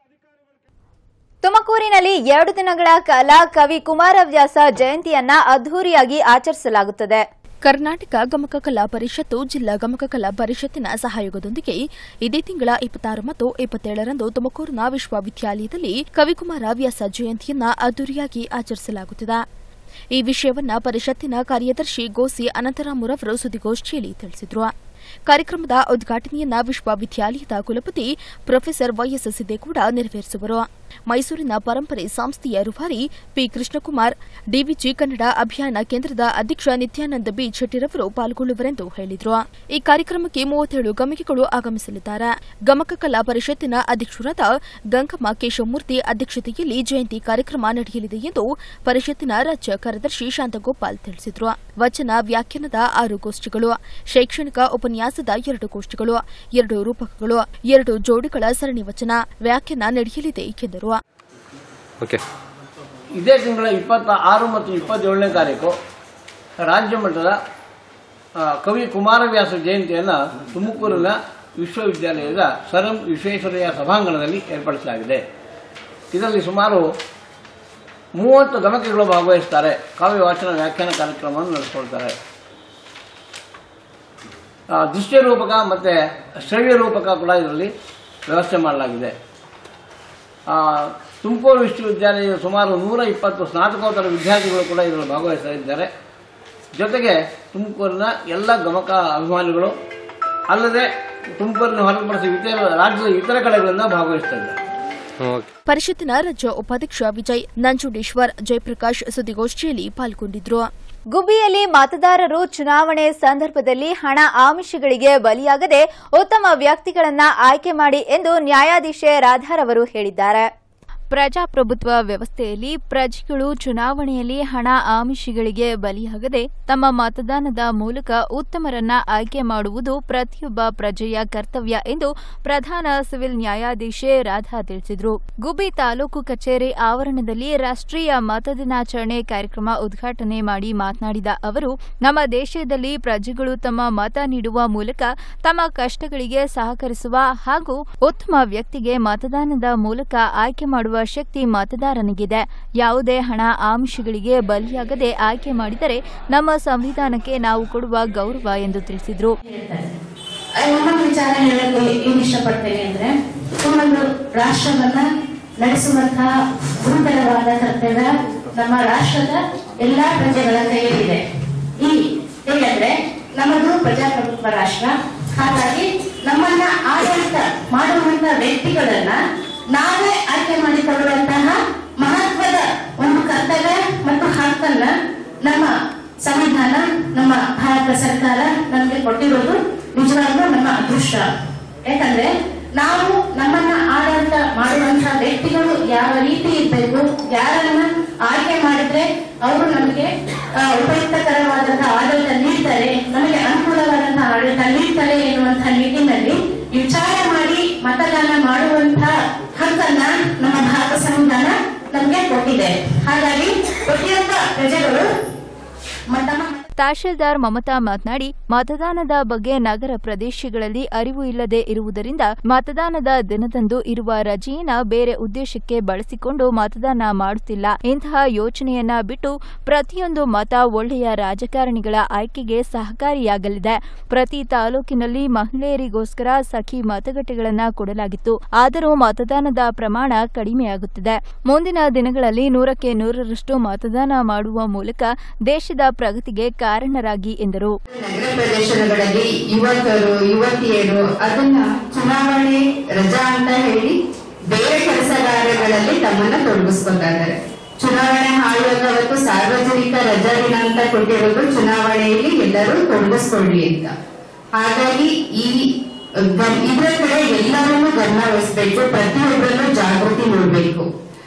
ತುಮಕೂರಿನಲ್ಲಿ ಎರಡು ದಿನಗಳ ಕಾಲ ಕವಿ ಕುಮಾರವ್ಯಾಸ ಜಯಂತಿಯನ್ನ ಅದ್ದೂರಿಯಾಗಿ ಆಚರಿಸಲಾಗುತ್ತದೆ ಕರ್ನಾಟಕ ಗಮಕ ಕಲಾ ಪರಿಷತ್ತು ಜಿಲ್ಲಾ ಗಮಕ ಕಲಾ ಪರಿಷತ್ತಿನ ಸಹಯೋಗದೊಂದಿಗೆ ಇದೇ ತಿಂಗಳ ಇಪ್ಪತ್ತಾರು ಮತ್ತು ಇಪ್ಪತ್ತೇಳರಂದು ತುಮಕೂರಿನ ವಿಶ್ವವಿದ್ಯಾಲಯದಲ್ಲಿ ಕವಿಕುಮಾರ ವ್ಯಾಸ ಜಯಂತಿಯನ್ನ ಅದ್ದೂರಿಯಾಗಿ ಆಚರಿಸಲಾಗುತ್ತಿದೆ ಈ ವಿಷಯವನ್ನ ಪರಿಷತ್ತಿನ ಕಾರ್ಯದರ್ಶಿ ಗೋಸಿ ಅನಂತರಾಮುರವರು ಸುದ್ದಿಗೋಷ್ಠಿಯಲ್ಲಿ ತಿಳಿಸಿದರು ಕಾರ್ಯಕ್ರಮದ ಉದ್ಘಾಟನೆಯನ್ನ ವಿಶ್ವವಿದ್ಯಾಲಯದ ಕುಲಪತಿ ಪ್ರೊಫೆಸರ್ ವೈಎಸ್ ಸಿದ್ದೇಗೌಡ ನೆರವೇರಿಸುವರು ಮೈಸೂರಿನ ಪರಂಪರೆ ಸಂಸ್ಥೆಯ ರೂವಾರಿ ಪಿ ಕೃಷ್ಣಕುಮಾರ್ ಡಿವಿಜಿ ಕನ್ನಡ ಅಭಿಯಾನ ಕೇಂದ್ರದ ಅಧ್ಯಕ್ಷ ನಿತ್ಯಾನಂದ ಬಿ ಶೆಟ್ಟಿರವರು ಪಾಲ್ಗೊಳ್ಳುವರೆಂದು ಹೇಳಿದರು ಈ ಕಾರ್ಯಕ್ರಮಕ್ಕೆ ಮೂವತ್ತೇಳು ಗಮಕಿಗಳು ಆಗಮಿಸಲಿದ್ದಾರೆ ಗಮಕ ಕಲಾ ಪರಿಷತ್ತಿನ ಅಧ್ಯಕ್ಷರಾದ ಗಂಗಮ್ಮ ಕೇಶವಮೂರ್ತಿ ಅಧ್ಯಕ್ಷತೆಯಲ್ಲಿ ಜಯಂತಿ ಕಾರ್ಯಕ್ರಮ ನಡೆಯಲಿದೆ ಎಂದು ಪರಿಷತ್ತಿನ ರಾಜ್ಯ ಕಾರ್ಯದರ್ಶಿ ಶಾಂತಗೋಪಾಲ್ ತಿಳಿಸಿದರು ವಚನ ವ್ಯಾಖ್ಯಾನದ ಆರು ಗೋಷ್ಠಿಗಳು ಶೈಕ್ಷಣಿಕ ಉಪನ್ಯಾಸದ ಎರಡು ಗೋಷ್ಠಿಗಳು ಎರಡು ರೂಪಕಗಳು ಎರಡು ಜೋಡಿಗಳ ಸರಣಿ ವಚನ ವ್ಯಾಖ್ಯಾನ ನಡೆಯಲಿದೆ ಎಂದರು ಓಕೆ ಇದೇ ತಿಂಗಳ ಇಪ್ಪತ್ತ ಆರು ಮತ್ತು ಇಪ್ಪತ್ತೇಳನೇ ತಾರೀಕು ರಾಜ್ಯ ಮಟ್ಟದ ಆ, ಕವಿ ಕುಮಾರವ್ಯಾಸ ಜಯಂತಿಯನ್ನು ತುಮಕೂರಿನ ವಿಶ್ವವಿದ್ಯಾಲಯದ ಸರ್ ಎಂ ವಿಶ್ವೇಶ್ವರಯ್ಯ ಸಭಾಂಗಣದಲ್ಲಿ ಏರ್ಪಡಿಸಲಾಗಿದೆ ಇದರಲ್ಲಿ ಸುಮಾರು ಮೂವತ್ತು ಗಮಕಗಳು ಭಾಗವಹಿಸ್ತಾರೆ ಕಾವ್ಯ ವಾಚನ ವ್ಯಾಖ್ಯಾನ ಕಾರ್ಯಕ್ರಮವನ್ನು ನಡೆಸ್ಕೊಳ್ತಾರೆ ಆ, ದೃಶ್ಯ ರೂಪಕ ಮತ್ತು ಶ್ರವ್ಯ ರೂಪಕ ಕೂಡ ಇದರಲ್ಲಿ ವ್ಯವಸ್ಥೆ ಮಾಡಲಾಗಿದೆ ಆ, ತುಮಕೂರು ವಿಶ್ವವಿದ್ಯಾಲಯದ ಸುಮಾರು ನೂರ ಇಪ್ಪತ್ತು ಸ್ನಾತಕೋತ್ತರ ವಿದ್ಯಾರ್ಥಿಗಳು ಕೂಡ ಇದರಲ್ಲಿ ಭಾಗವಹಿಸ್ತಾ ಇದ್ದಾರೆ ಜೊತೆಗೆ ತುಮಕೂರಿನ ಎಲ್ಲ ಗಮಕ ಅಭಿಮಾನಿಗಳು ಅಲ್ಲದೆ ತುಮಕೂರಿನ ಹೊರತುಪಡಿಸಿ ಇತರ ರಾಜ್ಯದ ಇತರ ಕಡೆಗಳಿಂದ ಭಾಗವಹಿಸ್ತಾ ಇದ್ದಾರೆ ಪರಿಷತ್ತಿನ ರಾಜ್ಯ ಉಪಾಧ್ಯಕ್ಷ ವಿಜಯ್ ನಂಜುಂಡೇಶ್ವರ್ ಜಯಪ್ರಕಾಶ್ ಸುದ್ದಿಗೋಷ್ಠಿಯಲ್ಲಿ ಪಾಲ್ಗೊಂಡಿದ್ರು ಗುಬ್ಬಿಯಲ್ಲಿ ಮತದಾರರು ಚುನಾವಣೆ ಸಂದರ್ಭದಲ್ಲಿ ಹಣ ಆಮಿಷಗಳಿಗೆ ಬಲಿಯಾಗದೆ ಉತ್ತಮ ವ್ಯಕ್ತಿಗಳನ್ನ ಆಯ್ಕೆ ಮಾಡಿ ಎಂದು ನ್ಯಾಯಾಧೀಶೆ ರಾಧಾರ್ ಅವರು ಹೇಳಿದ್ದಾರೆ ಪ್ರಜಾಪ್ರಭುತ್ವ ವ್ಯವಸ್ಥೆಯಲ್ಲಿ ಪ್ರಜೆಗಳು ಚುನಾವಣೆಯಲ್ಲಿ ಹಣ ಆಮಿಷಗಳಿಗೆ ಬಲಿಯಾಗದೆ ತಮ್ಮ ಮತದಾನದ ಮೂಲಕ ಉತ್ತಮರನ್ನ ಆಯ್ಕೆ ಮಾಡುವುದು ಪ್ರತಿಯೊಬ್ಬ ಪ್ರಜೆಯ ಕರ್ತವ್ಯ ಎಂದು ಪ್ರಧಾನ ಸಿವಿಲ್ ನ್ಯಾಯಾಧೀಶೆ ರಾಧಾ ತಿಳಿಸಿದರು ಗುಬ್ಬಿ ತಾಲೂಕು ಕಚೇರಿ ಆವರಣದಲ್ಲಿ ರಾಷ್ಟ್ರೀಯ ಮತ ದಿನಾಚರಣೆ ಕಾರ್ಯಕ್ರಮ ಉದ್ಘಾಟನೆ ಮಾಡಿ ಮಾತನಾಡಿದ ಅವರು ನಮ್ಮ ದೇಶದಲ್ಲಿ ಪ್ರಜೆಗಳು ತಮ್ಮ ಮತ ನೀಡುವ ಮೂಲಕ ತಮ್ಮ ಕಷ್ಟಗಳಿಗೆ ಸಹಕರಿಸುವ ಹಾಗೂ ಉತ್ತಮ ವ್ಯಕ್ತಿಗೆ ಮತದಾನದ ಮೂಲಕ ಆಯ್ಕೆ ಮಾಡುವ ಶಕ್ತಿ ಮತದಾರನಿಗಿದೆ ಯಾವುದೇ ಹಣ ಆಮಿಷಗಳಿಗೆ ಬಲಿಯಾಗದೆ ಆಯ್ಕೆ ಮಾಡಿದರೆ ನಮ್ಮ ಸಂವಿಧಾನಕ್ಕೆ ನಾವು ಕೊಡುವ ಗೌರವ ಎಂದು ತಿಳಿಸಿದರು ಇನ್ನೊಂದು ವಿಚಾರ ಹೇಳಲು ಏನ್ ಇಷ್ಟಪಡ್ತೇನೆ ಅಂದ್ರೆ ಒಂದು ರಾಷ್ಟ್ರವನ್ನ ನಡೆಸುವಂತಹ ಗುರುತರವಾದ ಕರ್ತವ್ಯ ನಮ್ಮ ರಾಷ್ಟ್ರದ ಎಲ್ಲಾ ಪ್ರಜೆಗಳ ಕೈಯಲ್ಲಿದೆ ಈ ಹೇಗಂದ್ರೆ ನಮ್ಮದು ಪ್ರಜಾಪ್ರಭುತ್ವ ರಾಷ್ಟ್ರ ಹಾಗಾಗಿ ನಮ್ಮನ್ನ ಆಡಳಿತ ಮಾಡುವಂತ ವ್ಯಕ್ತಿಗಳನ್ನ ನಾವೇ ಆಯ್ಕೆ ಮಾಡಿಕೊಳ್ಳುವಂತಹ ಮಹತ್ವದ ಒಂದು ಕರ್ತವ್ಯ ಮತ್ತು ಹಕ್ಕನ್ನ ನಮ್ಮ ಸಂವಿಧಾನ ನಮ್ಮ ಭಾರತ ಸರ್ಕಾರ ನಮಗೆ ಕೊಟ್ಟಿರೋದು ನಿಜವಾಗ್ಲೂ ನಮ್ಮ ಅದೃಷ್ಟ ಯಾಕಂದ್ರೆ ನಾವು ನಮ್ಮನ್ನ ಆಡಳಿತ ಮಾಡುವಂತಹ ವ್ಯಕ್ತಿಗಳು ಯಾವ ರೀತಿ ಇರಬೇಕು ಯಾರನ್ನ ಆಯ್ಕೆ ಮಾಡಿದ್ರೆ ಅವರು ನಮಗೆ ಆ, ಉಪಯುಕ್ತಕರವಾದಂತಹ ಆಡಳಿತ ನೀಡ್ತಾರೆ ನಮಗೆ ಅನುಕೂಲವಾದಂತಹ ಆಡಳಿತ ನೀಡ್ತಾರೆ ಎನ್ನುವಂತಹ ನಿಟ್ಟಿನಲ್ಲಿ ವಿಚಾರ ಮಾಡಿ ಮತದಾನ ಮಾಡುವಂತಹ ಹಕ್ಕನ್ನ ನಮ್ಮ ಭಾರತ ಸಂವಿಧಾನ ನಮಗೆ ಕೊಟ್ಟಿದೆ ಹಾಗಾಗಿ ಪ್ರತಿಯೊಬ್ಬ ಪ್ರಜೆಗಳು ಮತಮ ತಹಶೀಲ್ದಾರ್ ಮಮತಾ ಮಾತನಾಡಿ ಮತದಾನದ ಬಗ್ಗೆ ನಗರ ಪ್ರದೇಶಗಳಲ್ಲಿ ಅರಿವು ಇಲ್ಲದೆ ಇರುವುದರಿಂದ ಮತದಾನದ ದಿನದಂದು ಇರುವ ರಜೆಯನ್ನ ಬೇರೆ ಉದ್ದೇಶಕ್ಕೆ ಬಳಸಿಕೊಂಡು ಮತದಾನ ಮಾಡುತ್ತಿಲ್ಲ ಇಂತಹ ಯೋಚನೆಯನ್ನ ಬಿಟ್ಟು ಪ್ರತಿಯೊಂದು ಮತ ಒಳ್ಳೆಯ ರಾಜಕಾರಣಿಗಳ ಆಯ್ಕೆಗೆ ಸಹಕಾರಿಯಾಗಲಿದೆ ಪ್ರತಿ ತಾಲೂಕಿನಲ್ಲಿ ಮಹಿಳೆಯರಿಗೋಸ್ಕರ ಸಖಿ ಮತಗಟ್ಟೆಗಳನ್ನ ಕೊಡಲಾಗಿತ್ತು ಆದರೂ ಮತದಾನದ ಪ್ರಮಾಣ ಕಡಿಮೆಯಾಗುತ್ತಿದೆ ಮುಂದಿನ ದಿನಗಳಲ್ಲಿ ನೂರಕ್ಕೆ ನೂರರಷ್ಟು ಮತದಾನ ಮಾಡುವ ಮೂಲಕ ದೇಶದ ಪ್ರಗತಿಗೆ ಕಾರಣರಾಗಿ ಎಂದರು ನಗರ ಪ್ರದೇಶಗಳಲ್ಲಿ ಯುವಕರು ಯುವತಿಯರು ಅದನ್ನ ಚುನಾವಣೆ ರಜಾ ಅಂತ ಹೇಳಿ ಬೇರೆ ಕೆಲಸ ಕಾರ್ಯಗಳಲ್ಲಿ ತಮ್ಮನ್ನ ತೊಡಗಿಸ್ಕೊತಾ ಇದ್ದಾರೆ ಚುನಾವಣೆ ಆಯೋಗ ಅವತ್ತು ಸಾರ್ವಜನಿಕ ರಜಾ ದಿನ ಅಂತ ಕೊಟ್ಟಿರೋದು ಚುನಾವಣೆಯಲ್ಲಿ ಎಲ್ಲರೂ ತೊಡಗಿಸ್ಕೊಳ್ಳಿ ಅಂತ ಹಾಗಾಗಿ ಈ ಗ- ಇದರ ಕಡೆ ಎಲ್ಲರನ್ನೂ ಗಮನ ವಹಿಸ್ಬೇಕು ಪ್ರತಿಯೊಬ್ಬರಲ್ಲೂ ಜಾಗೃತಿ ಮೂಡಬೇಕು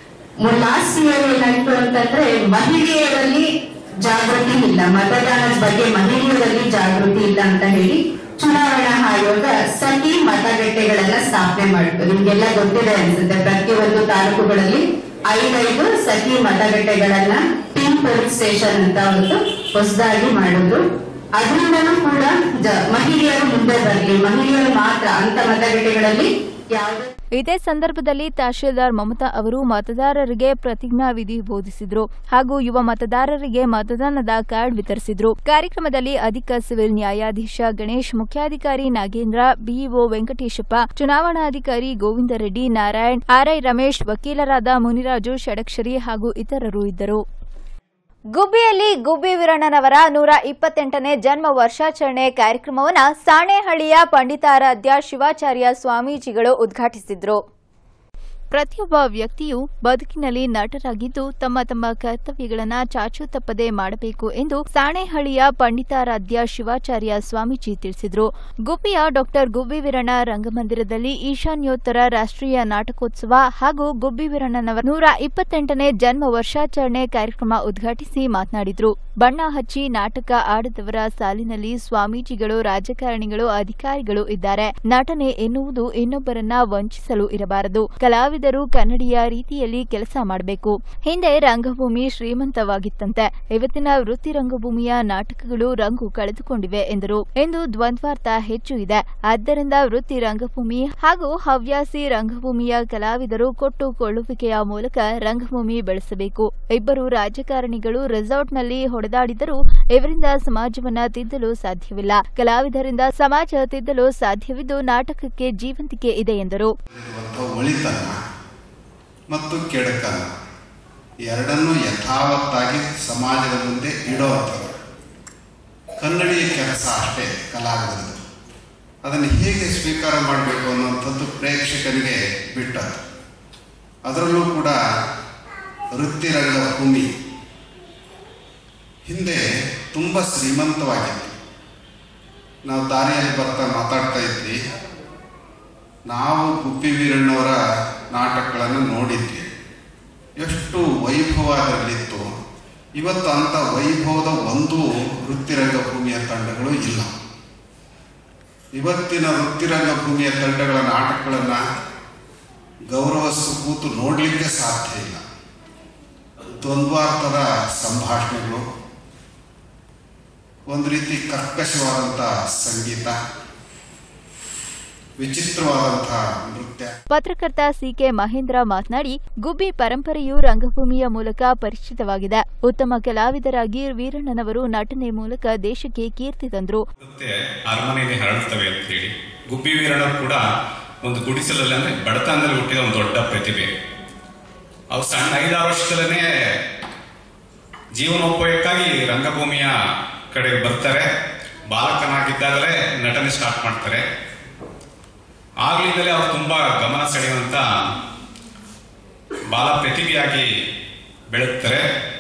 ಲಾಸ್ಟ್ ಇಯರ್ ಏನಾಯ್ತು ಅಂತಂದ್ರೆ ಮಹಿಳೆಯರಲ್ಲಿ ಜಾಗೃತಿ ಇಲ್ಲ ಮತದಾನದ ಬಗ್ಗೆ ಮಹಿಳೆಯರಲ್ಲಿ ಜಾಗೃತಿ ಇಲ್ಲ ಅಂತ ಹೇಳಿ ಚುನಾವಣಾ ಆಯೋಗ ಸಖಿ ಮತಗಟ್ಟೆಗಳನ್ನ ಸ್ಥಾಪನೆ ಮಾಡಿತು ನಿಮ್ಗೆಲ್ಲ ಗೊತ್ತಿದೆ ಅನ್ಸುತ್ತೆ ಪ್ರತಿಯೊಂದು ತಾಲೂಕುಗಳಲ್ಲಿ ಐದೈದು ಸಖಿ ಮತಗಟ್ಟೆಗಳನ್ನ ಪಿನ್ ಪೊಲೀಸ್ ಸ್ಟೇಷನ್ ಅಂತ ಒಂದು ಹೊಸದಾಗಿ ಮಾಡಿದ್ರು ಅದರಿಂದನೂ ಕೂಡ ಜ- ಮಹಿಳೆಯರು ಮುಂದೆ ಬರಲಿ ಮಹಿಳೆಯರು ಮಾತ್ರ ಅಂತ ಮತಗಟ್ಟೆಗಳಲ್ಲಿ ಯಾವುದೇ ಇದೇ ಸಂದರ್ಭದಲ್ಲಿ ತಹಶೀಲ್ದಾರ್ ಮಮತಾ ಅವರು ಮತದಾರರಿಗೆ ಪ್ರತಿಜ್ಞಾ ವಿಧಿ ಬೋಧಿಸಿದ್ರು ಹಾಗೂ ಯುವ ಮತದಾರರಿಗೆ ಮತದಾನದ ಕಾರ್ಡ್ ವಿತರಿಸಿದ್ರು ಕಾರ್ಯಕ್ರಮದಲ್ಲಿ ಅಧಿಕ ಸಿವಿಲ್ ನ್ಯಾಯಾಧೀಶ ಗಣೇಶ್ ಮುಖ್ಯಾಧಿಕಾರಿ ನಾಗೇಂದ್ರ ಬಿಇಒ ವೆಂಕಟೇಶಪ್ಪ ಚುನಾವಣಾಧಿಕಾರಿ ಗೋವಿಂದ ರೆಡ್ಡಿ ನಾರಾಯಣ್ ಆರ್ಐ ರಮೇಶ್ ವಕೀಲರಾದ ಮುನಿರಾಜು ಷಡಕ್ಷರಿ ಹಾಗೂ ಇತರರು ಇದ್ದರು ಗುಬ್ಬಿಯಲ್ಲಿ ಗುಬ್ಬಿ ವೀರಣ್ಣನವರ ನೂರ ಇಪ್ಪತ್ತೆಂಟನೇ ಜನ್ಮ ವರ್ಷಾಚರಣೆ ಕಾರ್ಯಕ್ರಮವನ್ನು ಸಾಣೇಹಳ್ಳಿಯ ಪಂಡಿತಾರಾಧ್ಯ ಶಿವಾಚಾರ್ಯ ಸ್ವಾಮೀಜಿಗಳು ಉದ್ಘಾಟಿಸಿದ್ರು ಪ್ರತಿಯೊಬ್ಬ ವ್ಯಕ್ತಿಯು ಬದುಕಿನಲ್ಲಿ ನಟರಾಗಿದ್ದು ತಮ್ಮ ತಮ್ಮ ಕರ್ತವ್ಯಗಳನ್ನು ಚಾಚೂ ತಪ್ಪದೆ ಮಾಡಬೇಕು ಎಂದು ಸಾಣೇಹಳ್ಳಿಯ ಪಂಡಿತಾರಾಧ್ಯ ಶಿವಾಚಾರ್ಯ ಸ್ವಾಮೀಜಿ ತಿಳಿಸಿದರು ಗುಬ್ಬಿಯ ಡಾಕ್ಟರ್ ಗುಬ್ಬಿ ವೀರಣ್ಣ ರಂಗಮಂದಿರದಲ್ಲಿ ಈಶಾನ್ಯೋತ್ತರ ರಾಷ್ಟ್ರೀಯ ನಾಟಕೋತ್ಸವ ಹಾಗೂ ಗುಬ್ಬಿ ವೀರಣ್ಣನವರ ನೂರ ಇಪ್ಪತ್ತೆಂಟನೇ ಜನ್ಮ ವರ್ಷಾಚರಣೆ ಕಾರ್ಯಕ್ರಮ ಉದ್ಘಾಟಿಸಿ ಮಾತನಾಡಿದರು ಬಣ್ಣ ಹಚ್ಚಿ ನಾಟಕ ಆಡದವರ ಸಾಲಿನಲ್ಲಿ ಸ್ವಾಮೀಜಿಗಳು ರಾಜಕಾರಣಿಗಳು ಅಧಿಕಾರಿಗಳು ಇದ್ದಾರೆ ನಟನೆ ಎನ್ನುವುದು ಇನ್ನೊಬ್ಬರನ್ನ ವಂಚಿಸಲು ಇರಬಾರದು ಕಲಾವಿದರು ಕನ್ನಡಿಯ ರೀತಿಯಲ್ಲಿ ಕೆಲಸ ಮಾಡಬೇಕು ಹಿಂದೆ ರಂಗಭೂಮಿ ಶ್ರೀಮಂತವಾಗಿತ್ತಂತೆ ಇವತ್ತಿನ ವೃತ್ತಿ ರಂಗಭೂಮಿಯ ನಾಟಕಗಳು ರಂಗು ಕಳೆದುಕೊಂಡಿವೆ ಎಂದರು ಎಂದು ದ್ವಂದ್ವಾರ್ಥ ಹೆಚ್ಚು ಇದೆ ಆದ್ದರಿಂದ ವೃತ್ತಿ ರಂಗಭೂಮಿ ಹಾಗೂ ಹವ್ಯಾಸಿ ರಂಗಭೂಮಿಯ ಕಲಾವಿದರು ಕೊಟ್ಟು ಕೊಳ್ಳುವಿಕೆಯ ಮೂಲಕ ರಂಗಭೂಮಿ ಬೆಳೆಸಬೇಕು ಇಬ್ಬರು ರಾಜಕಾರಣಿಗಳು ರೆಸಾರ್ಟ್ನಲ್ಲಿ ಹೊಡೆದಾಡಿದರೂ ಇವರಿಂದ ಸಮಾಜವನ್ನ ತಿದ್ದಲು ಸಾಧ್ಯವಿಲ್ಲ ಕಲಾವಿದರಿಂದ ಸಮಾಜ ತಿದ್ದಲು ಸಾಧ್ಯವಿದ್ದು ನಾಟಕಕ್ಕೆ ಜೀವಂತಿಕೆ ಇದೆ ಎಂದರು ಇರುವಂಥ ಒಳಿತನ ಮತ್ತು ಕೆಡಕನ ಎರಡನ್ನೂ ಯಥಾವತ್ತಾಗಿ ಸಮಾಜದ ಮುಂದೆ ಇಡೋವಂಥದ್ದು ಕನ್ನಡಿಯ ಕೆಲಸ ಅಷ್ಟೇ ಕಲಾವಿದರದು ಅದನ್ನು ಹೇಗೆ ಸ್ವೀಕಾರ ಮಾಡಬೇಕು ಅನ್ನುವಂಥದ್ದು ಪ್ರೇಕ್ಷಕರಿಗೆ ಬಿಟ್ಟದ್ದು ಅದರಲ್ಲೂ ಕೂಡ ವೃತ್ತಿರಂಗ ಭೂಮಿ ಹಿಂದೆ ತುಂಬ ಶ್ರೀಮಂತವಾಗಿತ್ತು ನಾವು ದಾರಿಯಲ್ಲಿ ಬರ್ತಾ ಮಾತಾಡ್ತಾ ಇದ್ವಿ ನಾವು ಗುಬ್ಬಿ ವೀರಣ್ಣವರ ನಾಟಕಗಳನ್ನು ನೋಡಿದ್ವಿ ಎಷ್ಟು ವೈಭವ ಅದರಲ್ಲಿತ್ತು ಇವತ್ತು ಅಂಥ ವೈಭವದ ಒಂದು ವೃತ್ತಿರಂಗ ಭೂಮಿಯ ತಂಡಗಳು ಇಲ್ಲ ಇವತ್ತಿನ ವೃತ್ತಿರಂಗ ಭೂಮಿಯ ತಂಡಗಳ ನಾಟಕಗಳನ್ನು ಗೌರವಸ್ಸು ಕೂತು ನೋಡಲಿಕ್ಕೆ ಸಾಧ್ಯ ಇಲ್ಲ ದ್ವಂದ್ವಾರ್ಥದ ಸಂಭಾಷಣೆಗಳು ಒಂದು ರೀತಿ ಕರ್ಕಶವಾದಂಥ ಸಂಗೀತ ವಿಚಿತ್ರವಾದಂಥ ನೃತ್ಯ ಪತ್ರಕರ್ತ ಸಿಕೆ ಮಹೇಂದ್ರ ಮಾತನಾಡಿ ಗುಬ್ಬಿ ಪರಂಪರೆಯು ರಂಗಭೂಮಿಯ ಮೂಲಕ ಪರಿಚಿತವಾಗಿದೆ ಉತ್ತಮ ಕಲಾವಿದರಾಗಿ ವೀರಣ್ಣನವರು ನಟನೆ ಮೂಲಕ ದೇಶಕ್ಕೆ ಕೀರ್ತಿ ತಂದರು ಮತ್ತೆ ಅರಮನೆಯಲ್ಲಿ ಹರಡ್ತವೆ ಅಂತ ಹೇಳಿ ಗುಬ್ಬಿ ವೀರಣ್ಣರು ಕೂಡ ಒಂದು ಗುಡಿಸಲಲ್ಲಿ ಅಂದ್ರೆ ಬಡತನದಲ್ಲಿ ಹುಟ್ಟಿದ ಒಂದು ದೊಡ್ಡ ಪ್ರತಿಭೆ ಅವ್ರು ಸಣ್ಣ ಐದಾರು ವರ್ಷದಲ್ಲೇ ಜೀವನೋಪಾಯಕ್ಕಾಗಿ ರಂಗಭೂಮಿಯ ಕಡೆಗೆ ಬರ್ತಾರೆ ಬಾಲಕನಾಗಿದ್ದಾಗಲೇ ನಟನೆ ಸ್ಟಾರ್ಟ್ ಮಾಡ್ತಾರೆ ಆಗ್ಲಿಂದಲೇ ಅವ್ರು ತುಂಬಾ ಗಮನ ಸೆಳೆಯುವಂತ ಬಾಲ ಪ್ರತಿಭೆಯಾಗಿ ಬೆಳೆಯುತ್ತಾರೆ